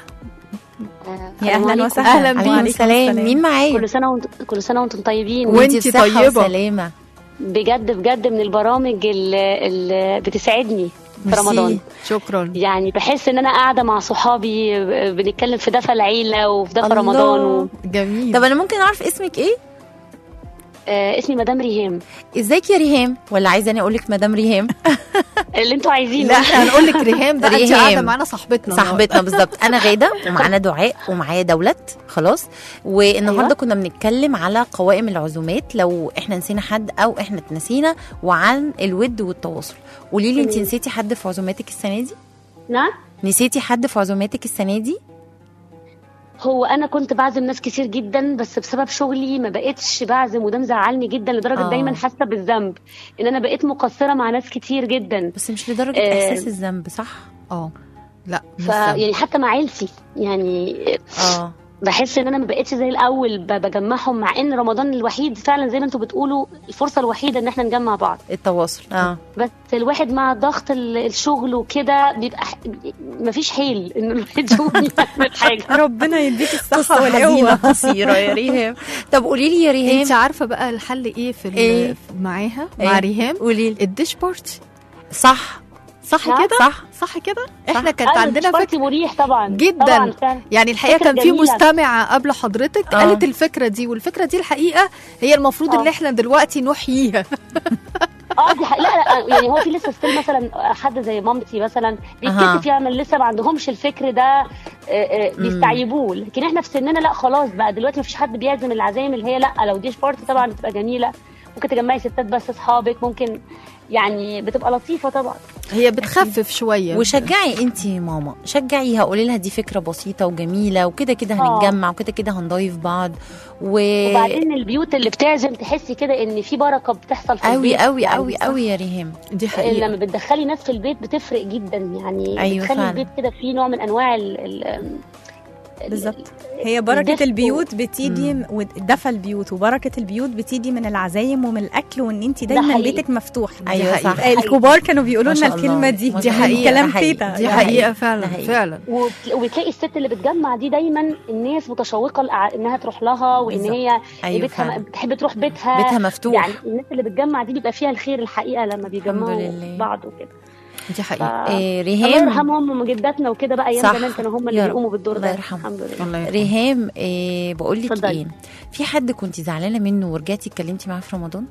يا اهلا وسهلا أهلا بيك. عليكم وعليكم السلام مين معايا كل سنه وانتم كل سنه وانتم طيبين وانتي وانتي بصحة طيبة. وسلامة بجد بجد من البرامج اللي, اللي بتسعدني في ميرسي. رمضان شكرا يعني بحس ان انا قاعده مع صحابي بنتكلم في دفى العيله وفي دفى الله. رمضان و... جميل طب انا ممكن اعرف اسمك ايه آه اسمي مدام ريهام ازيك يا ريهام ولا عايزاني اقول لك مدام ريهام اللي انتوا عايزينه لا احنا هنقول لك ريهام بقى انت ريهام. قاعده معانا صاحبتنا صاحبتنا بالظبط انا غاده ومعانا دعاء ومعايا دولت خلاص والنهارده أيوة. كنا بنتكلم على قوائم العزومات لو احنا نسينا حد او احنا اتنسينا وعن الود والتواصل قولي لي انت تمام. نسيتي حد في عزوماتك السنه دي نعم نسيتي حد في عزوماتك السنه دي هو انا كنت بعزم ناس كتير جدا بس بسبب شغلي ما بقتش بعزم وده مزعلني جدا لدرجه آه. دايما حاسه بالذنب ان انا بقيت مقصره مع ناس كتير جدا بس مش لدرجه آه. احساس الذنب صح اه لا ف يعني حتى مع عيلتي يعني اه بحس ان انا ما بقتش زي الاول ب- بجمعهم مع ان رمضان الوحيد فعلا زي ما انتوا بتقولوا الفرصه الوحيده ان احنا نجمع بعض التواصل اه بس الواحد مع ضغط ال- الشغل وكده بيبقى ح- مفيش حيل ان الواحد يقوم يعمل حاجه ربنا يديك الصحه قصة حزينة والقوه قصيرة يا ريهام طب قولي لي يا ريهام انت عارفه بقى الحل ايه في ال- إيه؟ معاها مع إيه؟ ريهام قولي لي الديش بارتي صح صح صح؟ كده صح صح كده احنا كانت أيوة، عندنا البارتي فكره مريح طبعا جدا. طبعا فعلا يعني الحقيقه فكرة كان في جميلة. مستمعه قبل حضرتك آه. قالت الفكره دي والفكره دي الحقيقه هي المفروض آه. ان احنا دلوقتي نحييها اه دي حق... لا لا يعني هو في لسه ستيل مثلا حد زي مامتي مثلا أها. بيتكسف يعمل لسه ما عندهمش الفكر ده آه، آه، بيستعيبوه لكن احنا في سننا لا خلاص بقى دلوقتي ما فيش حد بيعزم العزايم اللي هي لا لو ديش بارتي طبعا بتبقى جميله ممكن تجمعي ستات بس اصحابك ممكن يعني بتبقى لطيفه طبعا هي بتخفف شويه وشجعي انت يا ماما شجعيها قولي لها دي فكره بسيطه وجميله وكده كده آه. هنتجمع وكده كده هنضيف بعض و وبعدين البيوت اللي بتعزم تحسي كده ان في بركه بتحصل في قوي البيت قوي يعني قوي قوي يا ريهام دي لما حقيقه بتدخلي ناس في البيت بتفرق جدا يعني أيوة بتخلي فعلا. البيت كده فيه نوع من انواع ال ال بالظبط هي بركة الدفء. البيوت بتيجي ودفى البيوت وبركة البيوت بتيجي من العزايم ومن الأكل وإن أنت دايما حقيقي. بيتك مفتوح ايوه حقيقة. صح الكبار كانوا بيقولوا ما لنا شاء الله. الكلمة دي ما دي شاء الله. حقيقة. كلام ده حقيقي. تيتا دي ده حقيقه فعلا ده حقيقي. فعلا وبت- وبتلاقي الست اللي بتجمع دي دايما الناس متشوقه لأع- انها تروح لها وان بالظبط. هي أيوة بيتها فعلا. بتحب تروح بيتها بيتها مفتوح. يعني الناس اللي بتجمع دي بيبقى فيها الخير الحقيقه لما بيجمعوا لله. بعض وكده دي حقيقه إيه الله ريهام يرحمهم وجداتنا وكده بقى ايام صح. زمان كانوا هم اللي يا رب. بيقوموا بالدور الله ده يرحمه. الحمد لله الله يرحمه. ريهام إيه بقول لك اتفضلي. ايه في حد كنت زعلانه منه ورجعتي اتكلمتي معاه في رمضان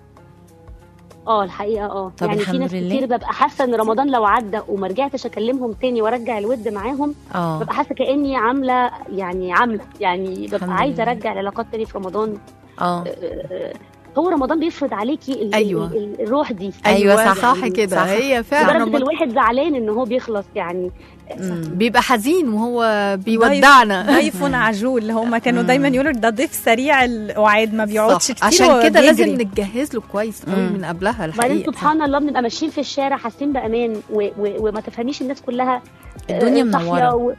اه الحقيقه اه طب يعني في الحمد ناس لله. كتير ببقى حاسه ان رمضان لو عدى وما رجعتش اكلمهم تاني وارجع الود معاهم اه ببقى حاسه كاني عامله يعني عامله يعني الحمد ببقى عايزه لله. ارجع العلاقات تاني في رمضان اه آه، هو رمضان بيفرض عليكي ال- أيوة. ال- ال- الروح دي أيوة ايوه صح. صح كده صح. هي فعلا لدرجه رمضان الواحد زعلان ان هو بيخلص يعني مم. بيبقى حزين وهو بيودعنا ضيف عجول هم كانوا دايما يقولوا ده ضيف سريع الوعاد ما بيقعدش صح. كتير عشان وهو كده لازم بيجري. نتجهز له كويس قوي مم. من قبلها وبعدين الحقيقه سبحان الله بنبقى ماشيين في الشارع حاسين بامان و- و- وما تفهميش الناس كلها آه، الدنيا صاحية منورة. و-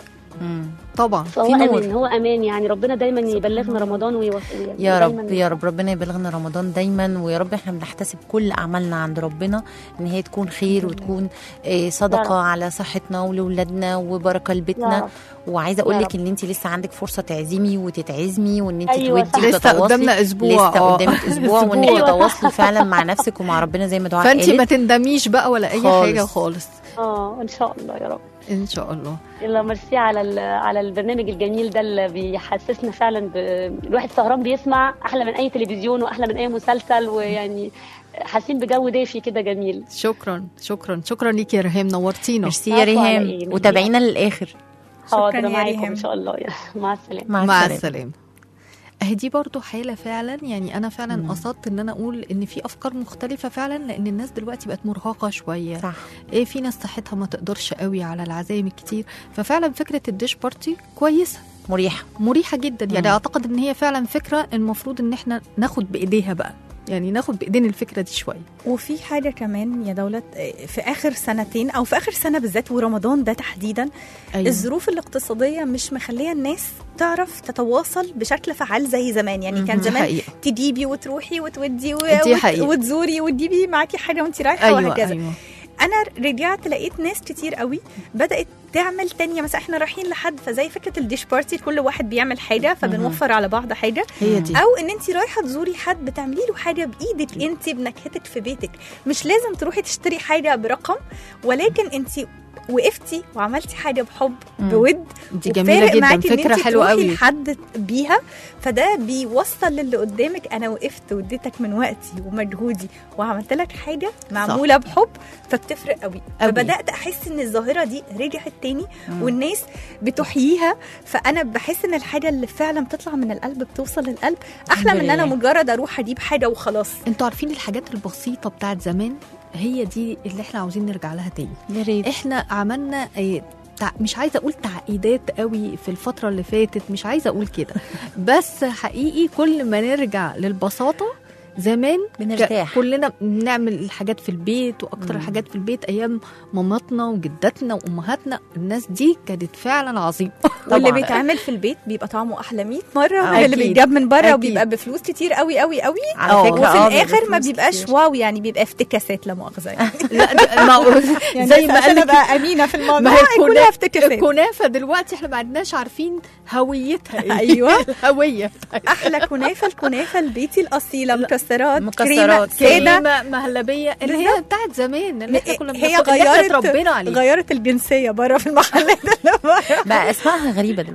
مم. طبعا فهو في امان نور هو امان يعني ربنا دايما يبلغنا رمضان ويوصل يعني يا رب دايماً يا رب ربنا يبلغنا رمضان دايما ويا رب احنا بنحتسب كل اعمالنا عند ربنا ان هي تكون خير وتكون آه، يا صدقه رب. على صحتنا ولولادنا وبركه يا لبيتنا رب. وعايزه اقول يا لك رب. ان انت لسه عندك فرصه تعزمي وتتعزمي وان انت أيوة تودي صح. لسه وتتواصلي قدامنا أسبوع، لسه آه. قدامك اسبوع وانك أسبوع. تتواصلي فعلا مع نفسك ومع ربنا زي ما دعاء فانت ما قالت تندميش بقى ولا اي خالص. حاجه خالص اه ان شاء الله يا رب ان شاء الله يلا ميرسي على ال- على البرنامج الجميل ده اللي بيحسسنا فعلا ب... الواحد سهران بيسمع احلى من اي تلفزيون واحلى من اي مسلسل ويعني حاسين بجو دافي كده جميل شكرا شكرا شكرا ليكي يا ريهام نورتينا ميرسي يا عفوا على ريهام إيه؟ وتابعينا للاخر حاضر يا معاكم ريهام. ان شاء الله يلا مع السلامه مع, مع السلامه السلامه اهي دي برضو حالة فعلا يعني أنا فعلا قصدت إن أنا أقول إن في أفكار مختلفة فعلا لأن الناس دلوقتي بقت مرهقة شوية صح إيه في ناس صحتها ما تقدرش قوي على العزايم الكتير ففعلا فكرة الديش بارتي كويسة مريحه مريحة جدا يعني مم. أعتقد إن هي فعلا فكرة المفروض إن إحنا ناخد بإيديها بقى يعني ناخد بإيدين الفكرة دي شوية وفي حاجة كمان يا دولة في آخر سنتين أو في آخر سنة بالذات ورمضان ده تحديدا أيوة. الظروف الاقتصادية مش مخلية الناس تعرف تتواصل بشكل فعال زي زمان يعني كان دي زمان حقيقة تجيبي وتروحي وتودي و... دي وت... حقيقة. وتزوري وتجيبي معاكي حاجة وانت رايحة أيوة وهكذا أيوة انا رجعت لقيت ناس كتير قوي بدات تعمل تانية مثلا احنا رايحين لحد فزي فكره الديش بارتي كل واحد بيعمل حاجه فبنوفر على بعض حاجه هي دي او ان انت رايحه تزوري حد بتعملي له حاجه بايدك انت بنكهتك في بيتك مش لازم تروحي تشتري حاجه برقم ولكن انت وقفتي وعملتي حاجه بحب مم. بود دي جميلة وفارق جدا معاكي إن فكرة انتي حلوة تروحي قوي لحد بيها فده بيوصل للي قدامك انا وقفت واديتك من وقتي ومجهودي وعملت لك حاجه معموله بحب فبتفرق قوي قوي. فبدات احس ان الظاهره دي رجعت تاني والناس بتحييها فانا بحس ان الحاجه اللي فعلا بتطلع من القلب بتوصل للقلب احلى الحمد من ان انا لله. مجرد اروح اجيب حاجه وخلاص انتوا عارفين الحاجات البسيطة بتاعت زمان هي دي اللي احنا عاوزين نرجع لها تاني يا ريت احنا عملنا ايه تع... مش عايزه اقول تعقيدات قوي في الفتره اللي فاتت مش عايزه اقول كده بس حقيقي كل ما نرجع للبساطه زمان بنرتاح. ك- كلنا بنعمل الحاجات في البيت واكتر مم. الحاجات في البيت ايام ماماتنا وجداتنا وامهاتنا الناس دي كانت فعلا عظيمه واللي طبعاً. بيتعمل في البيت بيبقى طعمه احلى 100 مره آه، من اللي أكيد. بيتجاب من بره أكيد. وبيبقى بفلوس كتير قوي قوي قوي على آه. فكره وفي آه، بيبقى الاخر ما فلوس بيبقاش كتير. واو يعني بيبقى افتكاسات لا مؤاخذه يعني, لا ده- ما يعني زي ما عشان قال لك ابقى امينه في الموضوع ما هي كلها الكنا- افتكاسات الكنافه دلوقتي احنا ما عدناش عارفين هويتها ايه أيوة. الهويه احلى كنافه الكنافه البيتي الاصيله مكسرات مكسرات. كريمه ساده كريمه مهلبيه اللي هي بتاعت زمان اللي احنا كنا هي بناخد- اللي احنا غيرت اتربينا عليه غيرت الجنسيه بره في المحلات اللي بره بقى اسمائها غريبه دلوقتي ايوه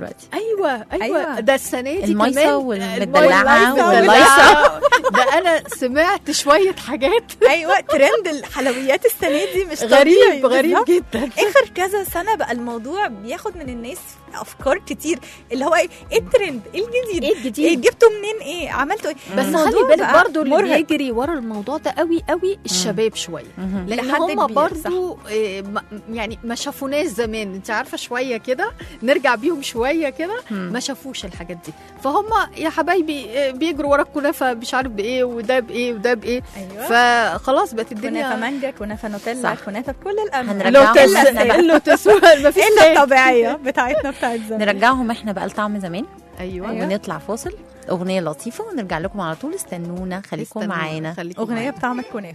ايوه ايوه, أيوة. أيوة. ده السنه دي الميصة كمان والمدلعة الميصة والمدلعة. ده انا سمعت شويه حاجات ايوه ترند الحلويات السنه دي مش غريب طبيعي غريب بالظبط. جدا اخر كذا سنه بقى الموضوع بياخد من الناس افكار كتير اللي هو ايه إيه الترند ايه الجديد ايه الجديد؟ إيه جبتوا منين ايه عملتوا ايه بس الموضوع خلي بالك بقى برضو اللي مرهق. بيجري ورا الموضوع ده قوي قوي الشباب شويه مهم. لان لحد هم كبير، برضو إيه، ما- يعني ما شافوناش زمان انت عارفه شويه كده نرجع بيهم شويه كده ما شافوش الحاجات دي فهم يا حبايبي إيه، بيجروا ورا الكنافه مش عارف بايه وده بايه وده بايه ايوه فخلاص بقت كنافه الدنيا مانجا كنافه نوتيلا صح. كنافه بكل الانواع هنرجعهم لوتس احنا بقى اللوتس ما فيش الا تاني. الطبيعيه بتاعتنا بتاعت زمان نرجعهم احنا بقى لطعم زمان ايوه ونطلع فاصل اغنيه لطيفه ونرجع لكم على طول استنونا خليكم استنونا، معانا خليكم اغنيه معانا. بطعم الكنافه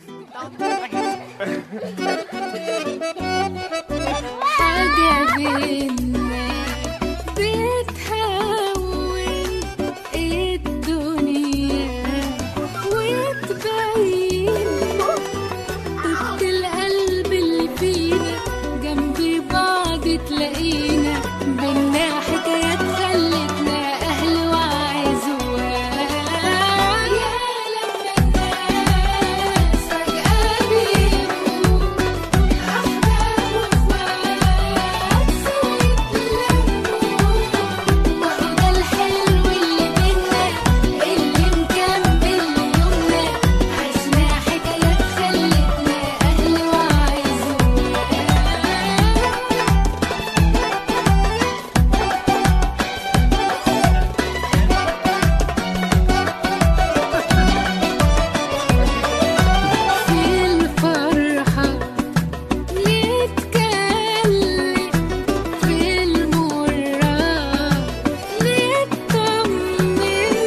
حاجة بينا بتهون الدنيا وتبين طبت القلب اللي فينا جنب بعض تلاقينا بينا حكايات خلتنا أهل وعزوان يا لما الناس فجأة بيبقوا أحباب وإخوات ويتلموا وهو ده الحلو اللي بينا اللي مكمل يومنا عشنا حكايات خلتنا أهل وعزوان في الفرحة نتكلم في المرة نطمن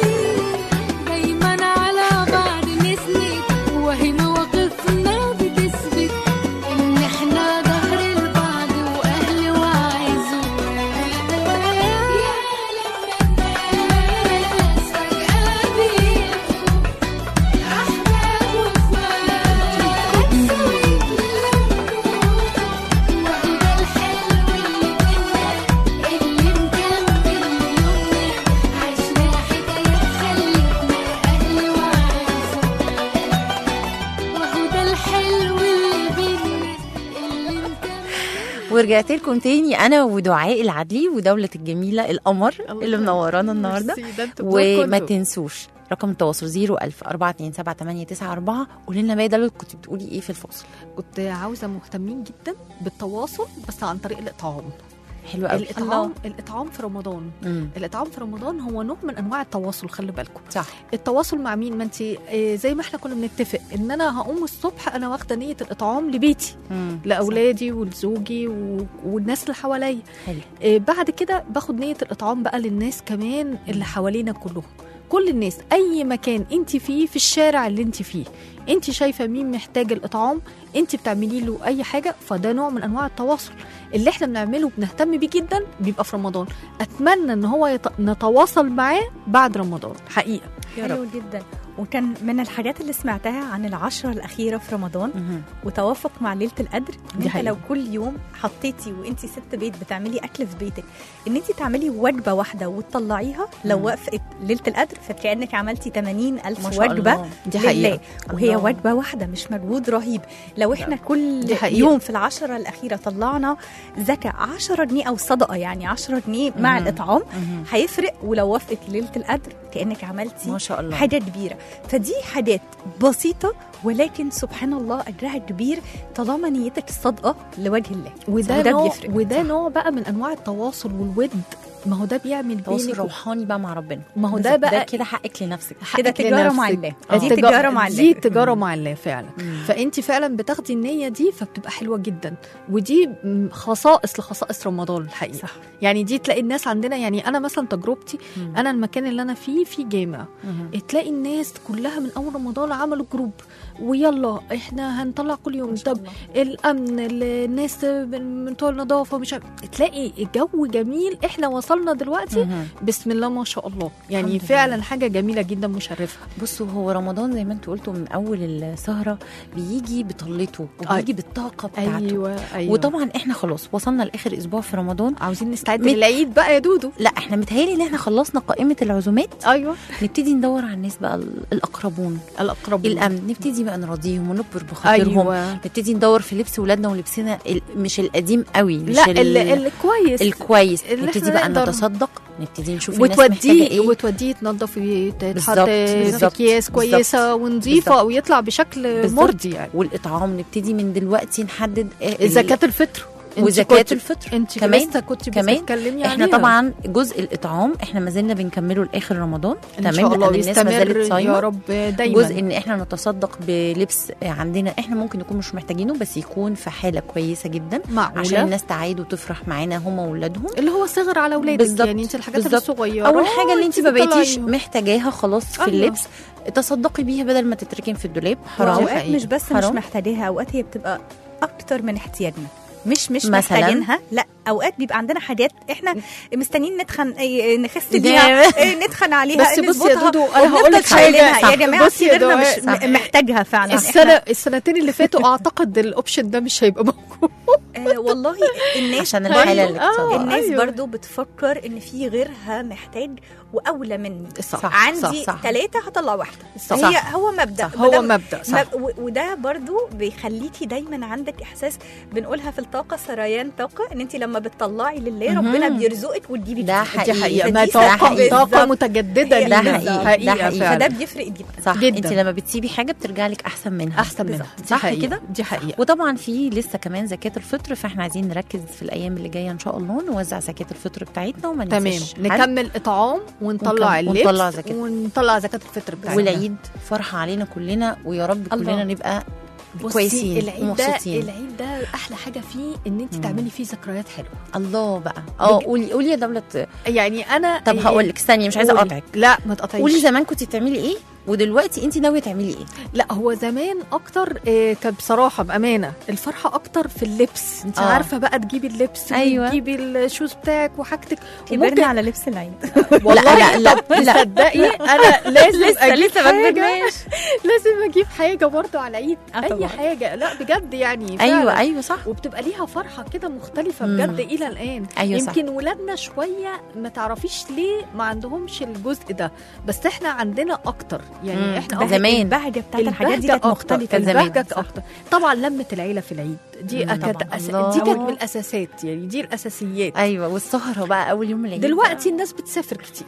دايما على بعض نسند وهي مواقفنا بتثبت إن إحنا ظهر البعض وأهل وعزوان يا لما الناس فجأة بيبقوا أحباب وإخوات ويتلموا وهو ده الحلو اللي بينا اللي مكمل يومنا عشنا حكايات خلتنا أهل وعزوان وهو ده الحلو اللي بينا اللي مكمل ورجعت لكم تاني انا ودعاء العدلي ودوله الجميله القمر اللي منورانا النهارده ميرسي، ده انتوا دول وما كله. تنسوش رقم التواصل 01000 427 قولي لنا بقى ده كنت بتقولي ايه في الفاصل كنت عاوزه مهتمين جدا بالتواصل بس عن طريق الاطعام حلو قوي الاطعام الاطعام في رمضان مم. الاطعام في رمضان هو نوع من انواع التواصل خلي بالكم صح التواصل مع مين ما انت آه، زي ما احنا كنا بنتفق ان انا هقوم الصبح انا واخده نيه الاطعام لبيتي مم. لاولادي ولزوجي و... والناس اللي حواليا حلو آه، بعد كده باخد نيه الاطعام بقى للناس كمان اللي حوالينا كلهم كل الناس اي مكان انت فيه في الشارع اللي انت فيه انت شايفه مين محتاج الاطعام انت بتعملي له اي حاجه فده نوع من انواع التواصل اللي احنا بنعمله بنهتم بيه جدا بيبقى في رمضان اتمنى ان هو يت... نتواصل معاه بعد رمضان حقيقه يا حلو جدا وكان من الحاجات اللي سمعتها عن العشرة الأخيرة في رمضان مهم. وتوافق مع ليلة القدر إن دي انت حقيقة. لو كل يوم حطيتي وانت ست بيت بتعملي أكل في بيتك إن انت تعملي وجبة واحدة وتطلعيها لو مم. وافقت ليلة القدر فكأنك عملتي 80 ألف ما شاء وجبة الله. دي لله حقيقه وهي الله. وجبة واحدة مش مجهود رهيب لو احنا كل دي حقيقة. يوم في العشرة الأخيرة طلعنا زكاة 10 جنيه أو صدقة يعني 10 جنيه مع مم. الإطعام مهم. هيفرق ولو وافقت ليلة القدر كأنك عملتي ما شاء الله حاجة كبيرة فدي حاجات بسيطة ولكن سبحان الله أجرها كبير طالما نيتك صادقة لوجه الله وده وده نوع بيفرق. وده صح. نوع بقى من انواع التواصل والود ما هو ده بيعمل تواصل بينك روحاني بقى مع ربنا ما هو ده بالظبط. بقى كده حقك لنفسك كده حقك تجارة مع لنفسك. الله دي التجا- تجارة مع الله دي تجاره مع الله فعلا فانت فعلا بتاخدي النيه دي فبتبقى حلوه جدا ودي م- خصائص لخصائص رمضان الحقيقه صح. يعني دي تلاقي الناس عندنا يعني انا مثلا تجربتي مم. انا المكان اللي انا فيه في جامع مهم. تلاقي الناس كلها من اول رمضان عملوا جروب ويلا احنا هنطلع كل يوم طب الامن الناس من بتوع النظافه مش عارف تلاقي الجو جميل احنا وصلنا وصلنا دلوقتي مهم. بسم الله ما شاء الله يعني الحمد فعلا حاجه جميله جدا مشرفه بصوا هو رمضان زي ما انتوا قلتوا من اول السهره بيجي بطلته وبيجي بالطاقه بتاعته ايوه ايوه وطبعا احنا خلاص وصلنا لاخر اسبوع في رمضان عاوزين نستعد مت- للعيد بقى يا دودو لا احنا متهيألي ان احنا خلصنا قائمه العزومات ايوه نبتدي ندور على الناس بقى ال- الاقربون الاقرب الامن نبتدي بقى نراضيهم ونكبر بخاطرهم ايوه نبتدي ندور في لبس ولادنا ولبسنا ال- مش القديم قوي مش لا ال- ال- الكويس الكويس اللي نبتدي احنا بقى نقدر- نتصدق نبتدي نشوف الناس محتاجه وتوديه ايه وتوديه يتنضف ويتحط بالظبط، في بالظبط، اكياس كويسه ونظيفه بالظبط. ويطلع بشكل بالظبط. مرضي يعني والاطعام نبتدي من دلوقتي نحدد إيه ال- زكاه الفطر انت وزكاه كنت- الفطر انت كمان لسه كنت كمان بتتكلمي احنا عليها. طبعا جزء الاطعام احنا ما زلنا بنكمله لاخر رمضان ان تمام شاء الله لان الناس ما زالت ويستمر صايمه يا رب دايما جزء ان احنا نتصدق بلبس عندنا احنا ممكن نكون مش محتاجينه بس يكون في حاله كويسه جدا معقوله عشان الناس تعايد وتفرح معانا هم واولادهم اللي هو صغر على اولادك بالظبط، يعني انت الحاجات بالظبط. الصغيره اول حاجه اللي انت ما بقيتيش بتطلعيهم. محتاجاها خلاص في أيوة. اللبس تصدقي بيها بدل ما تتركن في الدولاب حرام واوقات مش بس مش حرام. محتاجاها اوقات هي بتبقى اكتر من احتياجنا مش مش مثلاً؟ محتاجينها لا اوقات بيبقى عندنا حاجات احنا مستنيين نتخن إيه، نخس ده- بيها إيه، نتخن عليها بس بصي يا نظبطها، دودو، أنا هقول ونفضل لك حاجة. شايلينها. صح. يا جماعه بصي يا في غيرنا دعاء، مش صح. م- محتاجها فعلا السنه السنتين اللي فاتوا اعتقد الاوبشن ده مش هيبقى موجود آه والله الناس عشان الحاله أيوة. الاقتصاديه آه. الناس أيوة. برضو بتفكر ان في غيرها محتاج واولى مني صح، عندي صح، صح. ثلاثه هطلع واحده صح. هي هو مبدا صح، هو مادام- مبدأ، صح. مب- و- وده برضو بيخليكي دايما عندك احساس بنقولها في الطاقه سريان طاقه ان انت لما بتطلعي لله مهم. ربنا بيرزقك وتجيبي ده كتير. حقيقي. دي حقيقه فدي ما ده طاقه حقيقي. طاقه بالظبط. متجدده هي- لينا ده حقيقي، حقيقه ده حقيقي. فعلا فده بيفرق جدا صح جداً. انت لما بتسيبي حاجه بترجع لك احسن منها احسن منها دي صح حقيقة. كده دي حقيقه وطبعا في لسه كمان زكاه الفطر فاحنا عايزين نركز في الايام اللي جايه ان شاء الله نوزع زكاه الفطر بتاعتنا وما تمام ننساش حد. نكمل اطعام ونطلع ونكمل- اللبس ونطلع زكاة. ونطلع زكاه الفطر بتاعتنا والعيد فرحه علينا كلنا ويا رب الله. كلنا نبقى بصي، كويسين العيد ده ومبسوطين العيد ده احلى حاجه فيه ان انت تعملي فيه ذكريات حلوه الله بقى اه بج- قولي قولي يا دولة يعني انا طب هقول لك استني مش عايزه قولي. اقاطعك لا ما تقطعيش قولي زمان كنت بتعملي ايه ودلوقتي انت ناويه تعملي ايه لا هو زمان اكتر آه، كان بصراحه بامانه الفرحه اكتر في اللبس انت آه. عارفه بقى تجيبي اللبس أيوة. تجيبي الشوز بتاعك وحاجتك كبرنا على لبس العيد والله لا، لا، طب لا. تصدقي انا لازم لسه- اجيب لسه ما حاجه كبرناش. لازم اجيب حاجه برضه على العيد آه اي طبعاً. حاجه لا بجد يعني ايوه فعلاً. ايوه صح وبتبقى ليها فرحه كده مختلفه مم. بجد الى الان أيوة صح. يمكن ولادنا شويه ما تعرفيش ليه ما عندهمش الجزء ده بس احنا عندنا اكتر يعني مم. احنا ده أكتر. زمان. البهجه بتاعت الحاجات دي البهجة كانت أكتر. مختلفه كان زمان. البهجة اكتر طبعا لمه العيله في العيد دي مم. كانت طبعاً. أس... الله. دي كانت من الاساسات يعني دي الاساسيات ايوه والسهره بقى اول يوم العيد دلوقتي الناس بتسافر كتير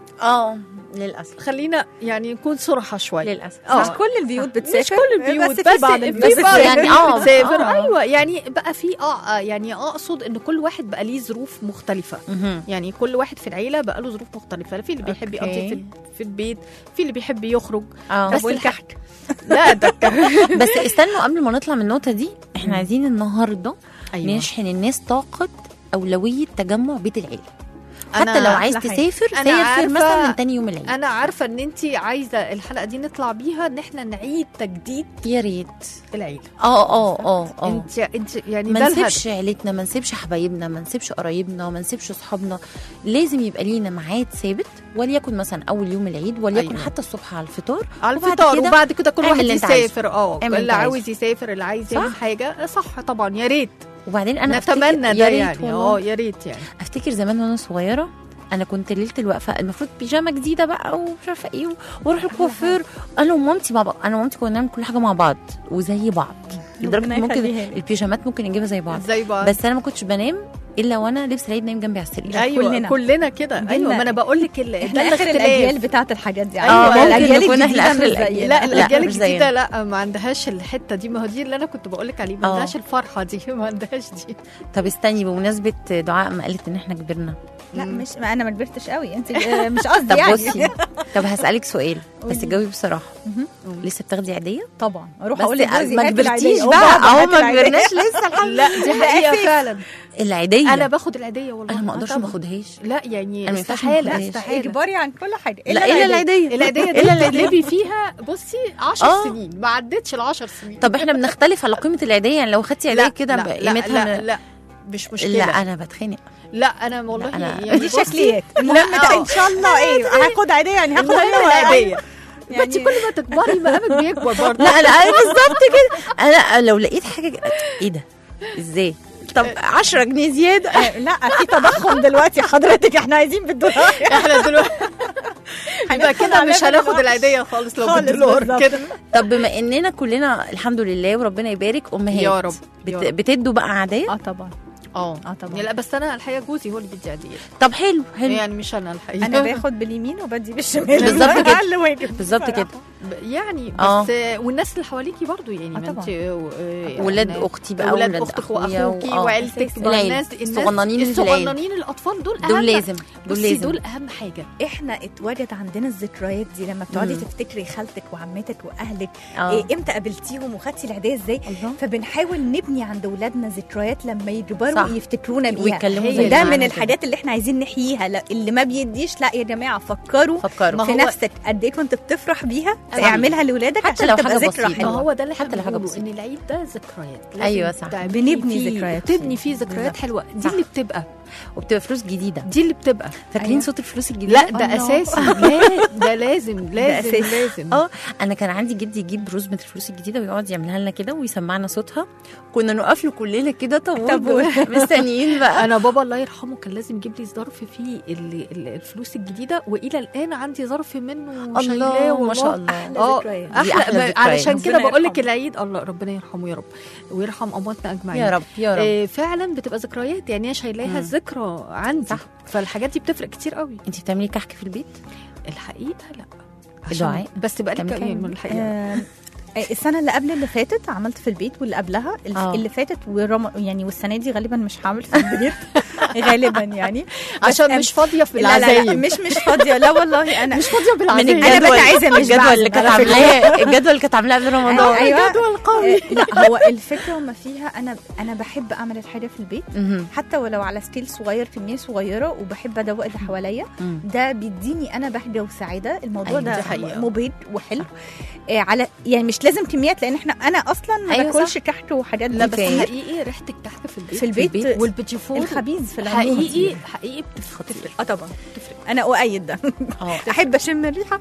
اه للاسف خلينا يعني نكون صراحه شويه للاسف مش كل البيوت بتسافر مش كل البيوت بس في بعض في البيوت بعض يعني البيوت آه، بتسافر آه. ايوه يعني بقى في اه يعني اقصد ان كل واحد بقى ليه ظروف مختلفه مهم. يعني كل واحد في العيله بقى له ظروف مختلفه في اللي بيحب أوكي. يقضي في, في البيت في اللي بيحب يخرج اه بس والكحك لا ده الكحك. بس استنوا قبل ما نطلع من النقطه دي احنا عايزين النهارده أيوة. نشحن الناس طاقه اولويه تجمع بيت العيله أنا حتى لو عايز أحلى حاجة. تسافر أنا سافر عارفة- مثلا من تاني يوم العيد انا عارفه ان انت عايزه الحلقه دي نطلع بيها ان احنا نعيد تجديد يا ريت العيله اه اه اه اه انت انت يعني ما ده نسيبش الهدف عيلتنا ما نسيبش حبايبنا ما نسيبش قرايبنا ما نسيبش اصحابنا لازم يبقى لينا ميعاد ثابت وليكن مثلا اول يوم العيد وليكن أيوة. أيوة. حتى الصبح على الفطار على وبعد الفطار كده وبعد كده كل اعمل واحد اللي أنت عايزه. يسافر اه اعمل اللي اللي أنت عاوز عايزه. يسافر اللي عايز يعمل صح؟ حاجه صح طبعا يا ريت وبعدين انا نتمنى أفتكر- ده يا ريت يعني والله. اه يا ريت يعني افتكر زمان وانا صغيره انا كنت ليله الوقفه المفروض بيجامه جديده بقى ومش عارفه ايه واروح الكوافير انا ومامتي مع بعض انا ومامتي كنا نعمل كل حاجه مع بعض وزي بعض لدرجه ربنا ممكن يخليها لك. البيجامات ممكن نجيبها زي بعض زي بعض بس انا ما كنتش بنام الا وانا لبس العيد نايم جنبي على السرير ايوه كلنا. كلنا, كلنا كده جيلنا- ايوه ما انا بقول لك ال- ده احنا اخر الاختلاف. الاجيال بتاعت الحاجات دي أيوة، اه ممكن الأجيال نكون الجديدة احنا اخر مش الاجيال زينا. لا الاجيال مش الجديده زينا. لا ما عندهاش الحته دي ما هو دي اللي انا كنت بقول لك عليه ما آه. عندهاش الفرحه دي ما عندهاش دي طب استني بمناسبه دعاء ما قالت ان احنا كبرنا لا مش ما انا ما كبرتش قوي انت آه، مش قصدي طب يعني بصي طب هسالك سؤال بس قولي. جاوبي بصراحه مهم. لسه بتاخدي عيديه طبعا اروح بس اقول لجوزي ما هات كبرتيش العيدية. بقى وبابا اهو هات ما العيدية. كبرناش لسه الحمد لا دي ده حقيقه أساس. فعلا العيديه انا باخد العيديه والله انا ما آه اقدرش طبعاً. ما اخدهاش لا يعني أنا ما ينفعش استحاله ما أخدهاش. استحاله اجباري عن كل حاجه لا الا العيديه العيديه دي إلا العيدية. تقلبي فيها بصي 10 آه. سنين ما عدتش ال 10 سنين طب احنا بنختلف على قيمه العيديه يعني لو خدتي عيديه لا كده لا لا, قيمتها لا, لا مش مشكله لا انا بتخانق لا انا والله لا، أنا- يعني دي بصي- شكليات المهم لا، ده ان شاء الله ايه هاخد عاديه يعني هاخد المهم منه العاديه يعني- انت كل ما تكبري مقامك بيكبر برضه لا لا أنا بالظبط كده انا لو لقيت حاجه ايه ده ازاي طب 10 جنيه زياده آه، لا في تضخم دلوقتي حضرتك احنا عايزين بالدولار احنا دلوقتي يبقى هندخل كده مش علينا هناخد دلوقتي. العيديه خالص لو خالص بالدولار بالظبط. كده طب بما اننا كلنا الحمد لله وربنا يبارك امهات يا رب، بت... يا رب. بتدوا بقى عاديه اه طبعا اه اه طبعا لا بس انا الحقيقه جوزي هو اللي بيدي عيديه طب حلو حلو يعني مش انا الحقيقه انا باخد باليمين وبدي بالشمال بالظبط كده. أقل واجب بالظبط كده ب- يعني بس آه. آه. والناس اللي حواليكي برضو يعني آه ما طبعا. انت آه، ولاد يعني اختي بقى ولاد ولاد اختك أخويا واخوكي و- آه. وعيلتك العيلة. الناس الصغننين اللي في العيلة. الصغننين الاطفال دول اهم دول لازم دول بصي لازم دول اهم حاجه احنا اتوجد عندنا الذكريات دي لما بتقعدي مم. تفتكري خالتك وعمتك واهلك آه. إيه امتى قابلتيهم وخدتي العيديه ازاي الله. فبنحاول نبني عند اولادنا ذكريات لما يكبروا صح. يفتكرونا بيها ويتكلموا زي ده معانا من كده. الحاجات اللي احنا عايزين نحييها لا اللي ما بيديش لا يا جماعه فكروا فكروا ما في هو- نفسك قد ايه كنت بتفرح بيها أنا- اعملها لاولادك حتى عشان لو تبقى حاجة ذكرى بسيطة. ما حلوه هو ده اللي احنا حتى لو حاجة بنقوله بسيطة. ان العيد ده ذكريات لازم أيوة صح. تعملي بنبني فيه- ذكريات تبني فيه ذكريات بالظبط. حلوه دي صح. اللي بتبقى وبتبقى فلوس جديده دي اللي بتبقى فاكرين أيوة. صوت الفلوس الجديده لا ده الله. اساسي لا ده لازم لازم أساسي. لازم اه انا كان عندي جدي يجيب رزمه الفلوس الجديده ويقعد يعملها لنا كده ويسمعنا صوتها كنا نقف له كلنا كده طابور طابور. مستنيين بقى انا بابا الله يرحمه كان لازم يجيب لي ظرف فيه ال- ال- الفلوس الجديده والى الان عندي ظرف منه الله شايلاه ما والله. شاء الله أحلى اه ذكريات. دي احلى, أحلى ما- ذكريات. علشان كده ربنا بقول لك يرحمه. العيد الله ربنا يرحمه يا رب ويرحم امواتنا اجمعين يا رب يا رب آه فعلا بتبقى ذكريات يعني هي شايلاها مم. ذكرى عندي صح. فالحاجات دي بتفرق كتير قوي انت بتعملي كحك في البيت الحقيقه لا عشان- دعاء؟ بس بقى بتعملي لك كام؟ من الحقيقه آه، السنه اللي قبل اللي فاتت عملت في البيت واللي قبلها الف- آه. اللي فاتت ورم... يعني والسنه دي غالبا مش هعمل في البيت غالبا يعني بس عشان أم- مش فاضيه في لا لا, لا العزايم مش مش فاضيه لا والله انا مش فاضيه من بالعزايم أنا الجدول بتعزم مش الجدول اللي بعزم كانت على فكرة. عاملاه الجدول اللي كانت عاملاه قبل رمضان ايوه جدول قوي آه، لا هو الفكره وما فيها انا انا بحب اعمل الحاجه في البيت مهم. حتى ولو على سكيل صغير كميه صغيره وبحب ادوق اللي حواليا مم. ده بيديني انا بهجه وسعاده الموضوع أيوة، ده دي حقيقة. مبيض وحلو آه على يعني مش لازم كميات لان احنا انا اصلا ما أيوة، باكلش صح. كحك وحاجات لا دي بس كتير. حقيقي ريحه الكحك في البيت في البيت والبيتيفور الخبيز في العموم حقيقي حقيقي بتفرق اه طبعا انا اؤيد ده اه احب اشم الريحه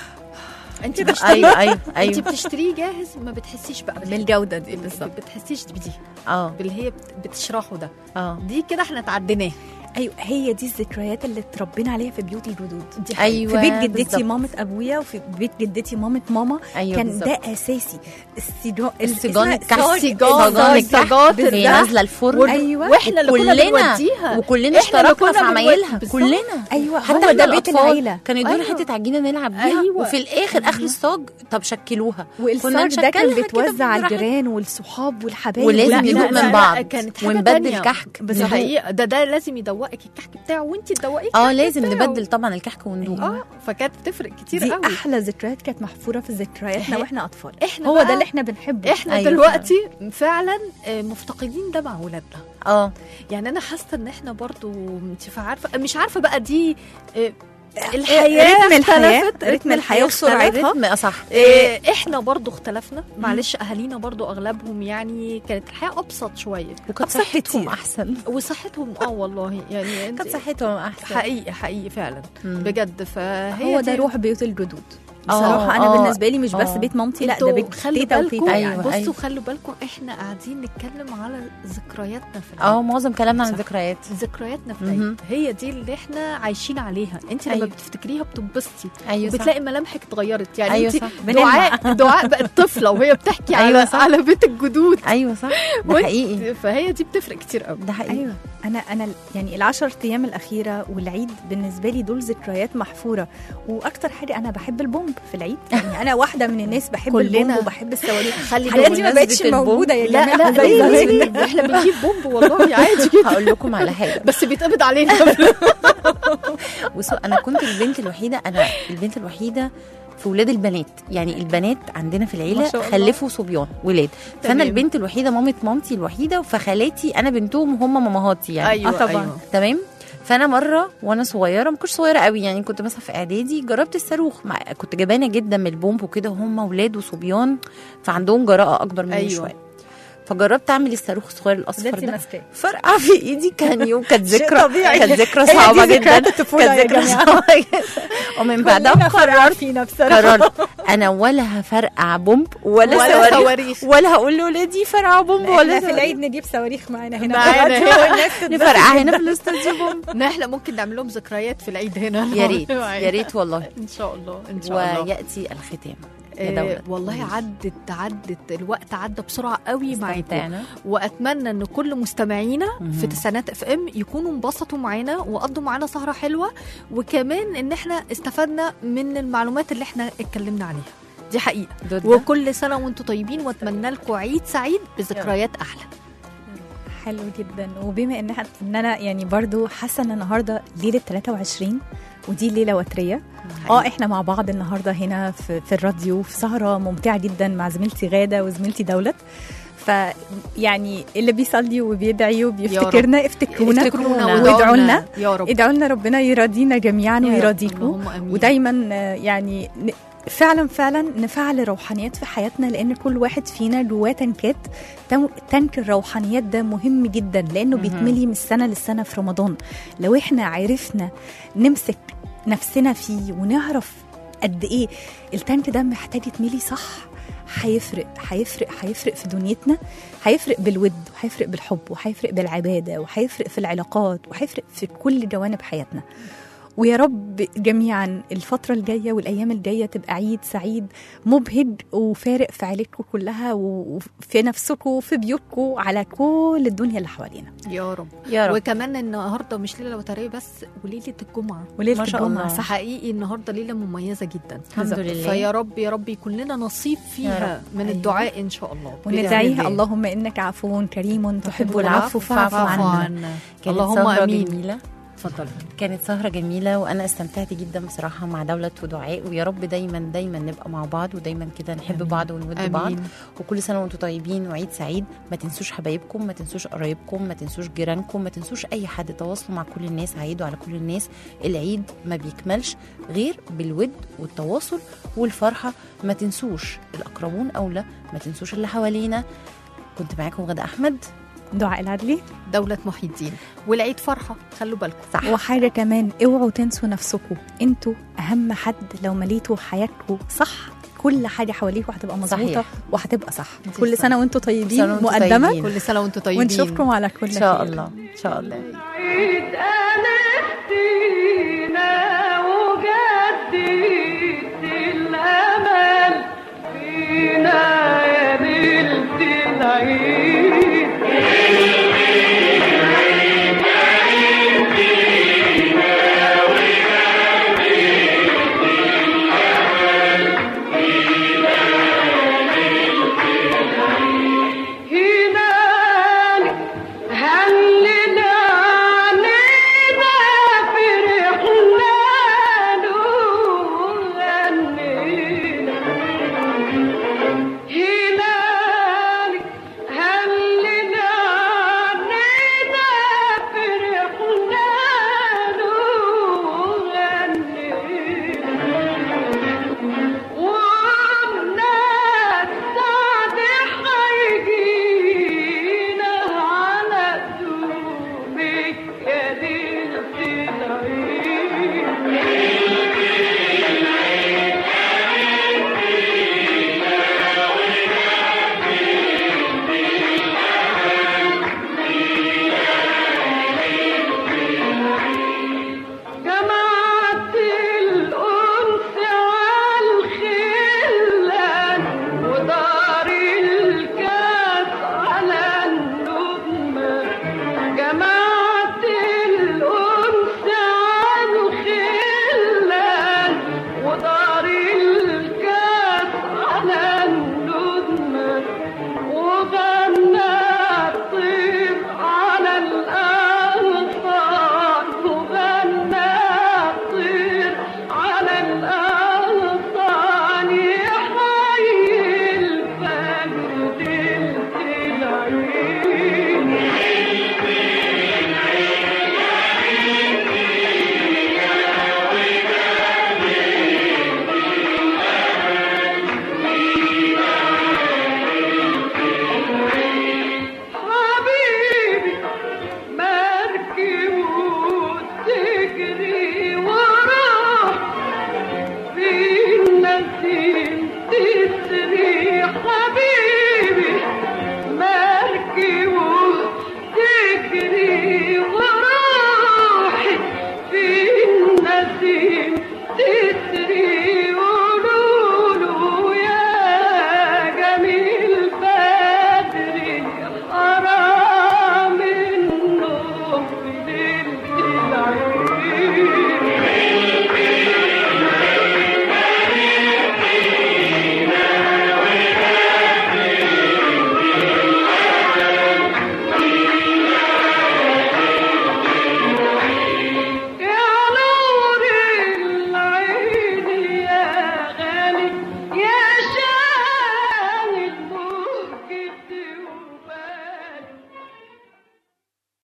انت ايوه بتشتري ايوه انت ايوه بتشتريه جاهز ما بتحسيش بقى بالجوده دي بالظبط بتحسيش بدي اه باللي هي بت- بتشرحه ده اه دي كده احنا اتعديناه ايوه هي دي الذكريات اللي اتربينا عليها في بيوت الجدود دي حقيقة. ايوه في بيت جدتي بالظبط. مامة ابويا وفي بيت جدتي مامة ماما ايوه كان بالظبط. ده اساسي السيجان السجان الكحك السجان السجان السجات هي بالظبط. نازله الفرن وال- أيوة. واحنا اللي كنا كلنا بنوديها وكلنا إحنا اللي اشتركنا كنا في بنود- عمايلها بالظبط. كلنا ايوه حتى هو احنا ده بيت الأطفال العيله كانوا يدونا أيوة. حته عجينه نلعب بيها أيوة. وفي الاخر اخر الصاج طب شكلوها والصاج ده كان نشكلها كده بيتوزع على براحتنا. الجيران والصحاب والحبايب ولازم لا، ندوق لا، من لا، لا، بعض كانت حاجة ونبدل تانية. كحك بس ندوق. حقيقة ده ده لازم يدوقك الكحك بتاعه وانت تدوقيه اه الكحك لازم بتاعه. نبدل طبعا الكحك وندوق اه فكانت بتفرق كتير دي قوي احلى ذكريات كانت محفوره في ذكرياتنا إحنا- واحنا اطفال احنا هو بقى ده اللي احنا بنحبه احنا أيوة دلوقتي فعلا آه، مفتقدين ده مع ولادنا اه يعني انا حاسه ان احنا برضو انت عارفه مش عارفه بقى دي آه، الحياه رتم الحياه اختلفت، رتم الحياه وسرعتها الريتم اه صح آه، احنا برضو اختلفنا معلش اهالينا برضو اغلبهم يعني كانت الحياه ابسط شويه وكانت أبسط صحتهم كتير. احسن وصحتهم اه والله يعني انت- كانت صحتهم احسن حقيقي حقيقي فعلا مم. بجد فهي هو ده دي- روح بيوت الجدود آه، بصراحه انا آه، بالنسبه لي مش بس آه. بيت مامتي لا ده انتوا بيت خلوا تيتا بالكم وتيتا أيوة، يعني بصوا أيوة. خلوا بالكم احنا قاعدين نتكلم على ذكرياتنا في اه العيد معظم كلامنا عن صح. ذكريات ذكرياتنا في مهم. العيد هي دي اللي احنا عايشين عليها انت لما أيوة. بتفتكريها بتنبسطي ايوه صح وبتلاقي ملامحك اتغيرت يعني أيوة انت صح. دعاء دعاء بقت طفله وهي بتحكي أيوة على صح. على بيت الجدود ايوه صح ده وانت- حقيقي فهي دي بتفرق كتير قوي ده حقيقي ايوه انا انا يعني العشر ايام الاخيره والعيد بالنسبه لي دول ذكريات محفوره واكتر حاجه انا بحب البومب في العيد يعني انا واحده من الناس بحب كلنا. البومب وبحب الصواريخ خلي الحاجات دي ما بمناسبة بقتش البومب، موجوده يا لا جماعه لا زي ليه زمان. ليه احنا بنجيب بومب والله عادي جدا هقول لكم على حاجه بس بيتقبض علينا بصوا انا كنت البنت الوحيده انا البنت الوحيده في ولاد البنات يعني البنات عندنا في العيله ما شاء الله. خلفوا صبيان ولاد فانا تمام. البنت الوحيده مامه مامتي الوحيده فخالاتي انا بنتهم وهم مامهاتي يعني ايوه آه طبعاً. أيوة. تمام فانا مره وانا صغيره ما كنتش صغيره قوي يعني كنت مثلا في اعدادي جربت الصاروخ مع كنت جبانه جدا من البومب وكده وهم ولاد وصبيان فعندهم جراءه اكبر مني أيوة. شويه فجربت اعمل الصاروخ الصغير الاصفر فضلتي ده ماسكاه. فرقع في ايدي كان يوم كانت شيء ذكرى طبيعي. كانت ذكرى هي دي صعبه ذكريات جدا الطفولة كانت يا ذكرى جماعة. صعبه جدا ومن بعدها كلنا فرقع قررت فينا بصراحه قررت انا ولا هفرقع بومب ولا, ولا صواريخ صواريخ. ولا هقول لاولادي فرقعوا بومب ولا احنا في صواريخ. العيد نجيب صواريخ معانا هنا معانا في هنا. الراديو والناس تتبسط نفرقع هنا جداً. في الاستوديو بومب احنا ممكن نعمل لهم ذكريات في العيد هنا يا ريت يا ريت والله ان شاء الله ان شاء الله وياتي الختام يا آه، دولة والله عدت عدت الوقت عدى بسرعه قوي معاكم استمتعنا واتمنى ان كل مستمعينا مهم. في تسعينات اف ام يكونوا انبسطوا معانا وقضوا معانا سهره حلوه وكمان ان احنا استفدنا من المعلومات اللي احنا اتكلمنا عليها دي حقيقه ضد وكل سنه وانتم طيبين واتمنى لكم عيد سعيد بذكريات احلى حلو جدا وبما ان احنا ان انا يعني برضو حاسه ان النهارده ليله 23 ودي ليله وتريه اه احنا مع بعض النهارده هنا في, في الراديو في سهره ممتعه جدا مع زميلتي غاده وزميلتي دولت ف يعني اللي بيصلي وبيدعي وبيفتكرنا افتكرونا افتكرونا وادعوا لنا يا رب ادعوا لنا ربنا يرضينا جميعا يا رب. ويرضيكم اللهم امين ودايما آه، يعني ن- فعلا فعلا نفعل الروحانيات في حياتنا لان كل واحد فينا جواه تنكات تم- تنك الروحانيات ده مهم جدا لانه مهم. بيتملي من السنه للسنه في رمضان لو احنا عرفنا نمسك نفسنا فيه ونعرف قد ايه التانك ده محتاج يتملي صح هيفرق هيفرق هيفرق في دنيتنا هيفرق بالود وهيفرق بالحب وهيفرق بالعباده وهيفرق في العلاقات وهيفرق في كل جوانب حياتنا ويا رب جميعا الفترة الجاية والأيام الجاية تبقى عيد سعيد مبهج وفارق في عيلتكم كلها و- وفي نفسكم وفي بيوتكم على كل الدنيا اللي حوالينا يا رب يا رب وكمان النهارده مش ليله وتريه بس وليله الجمعه وليلة ما شاء الجمعة الله. صح حقيقي النهارده ليله مميزه جدا الحمد لله. فيا رب يا رب يكون لنا نصيب فيها رب. من أيوة. الدعاء ان شاء الله بإذن وندعيها الله. اللهم إنك عفو كريم تحب تحب العفو العفو فاعف فاعف فاعف عنا عنا كانت اللهم سهرة امين جميلة اتفضلي كانت سهرة جميلة وأنا استمتعت جدا بصراحة مع دولة ودعاء ويا رب دايما دايما نبقى مع بعض ودايما كده نحب آمين. بعض ونود بعض امين وكل سنة وانتم طيبين وعيد سعيد ما تنسوش حبايبكم ما تنسوش قرايبكم ما تنسوش جيرانكم ما تنسوش أي حد تواصلوا مع كل الناس عيدوا على كل الناس العيد ما بيكملش غير بالود والتواصل والفرحة ما تنسوش الأقربون أولى ما تنسوش اللي حوالينا كنت معاكم غدا أحمد دعاء العدلي دولة محي الدين والعيد فرحة خلوا بالكم صح وحاجة كمان اوعوا تنسوا نفسكم انتوا أهم حد لو مليتوا حياتكم صح كل حاجة حواليكم هتبقى مظبوطة صحيح. وهتبقى صح انت كل صح. سنة وانتوا كل طيبين سنة وانتوا مقدمة طيبين. كل سنة وانتم طيبين ونشوفكم على كل إن شاء خير. الله إن شاء الله عيد أنا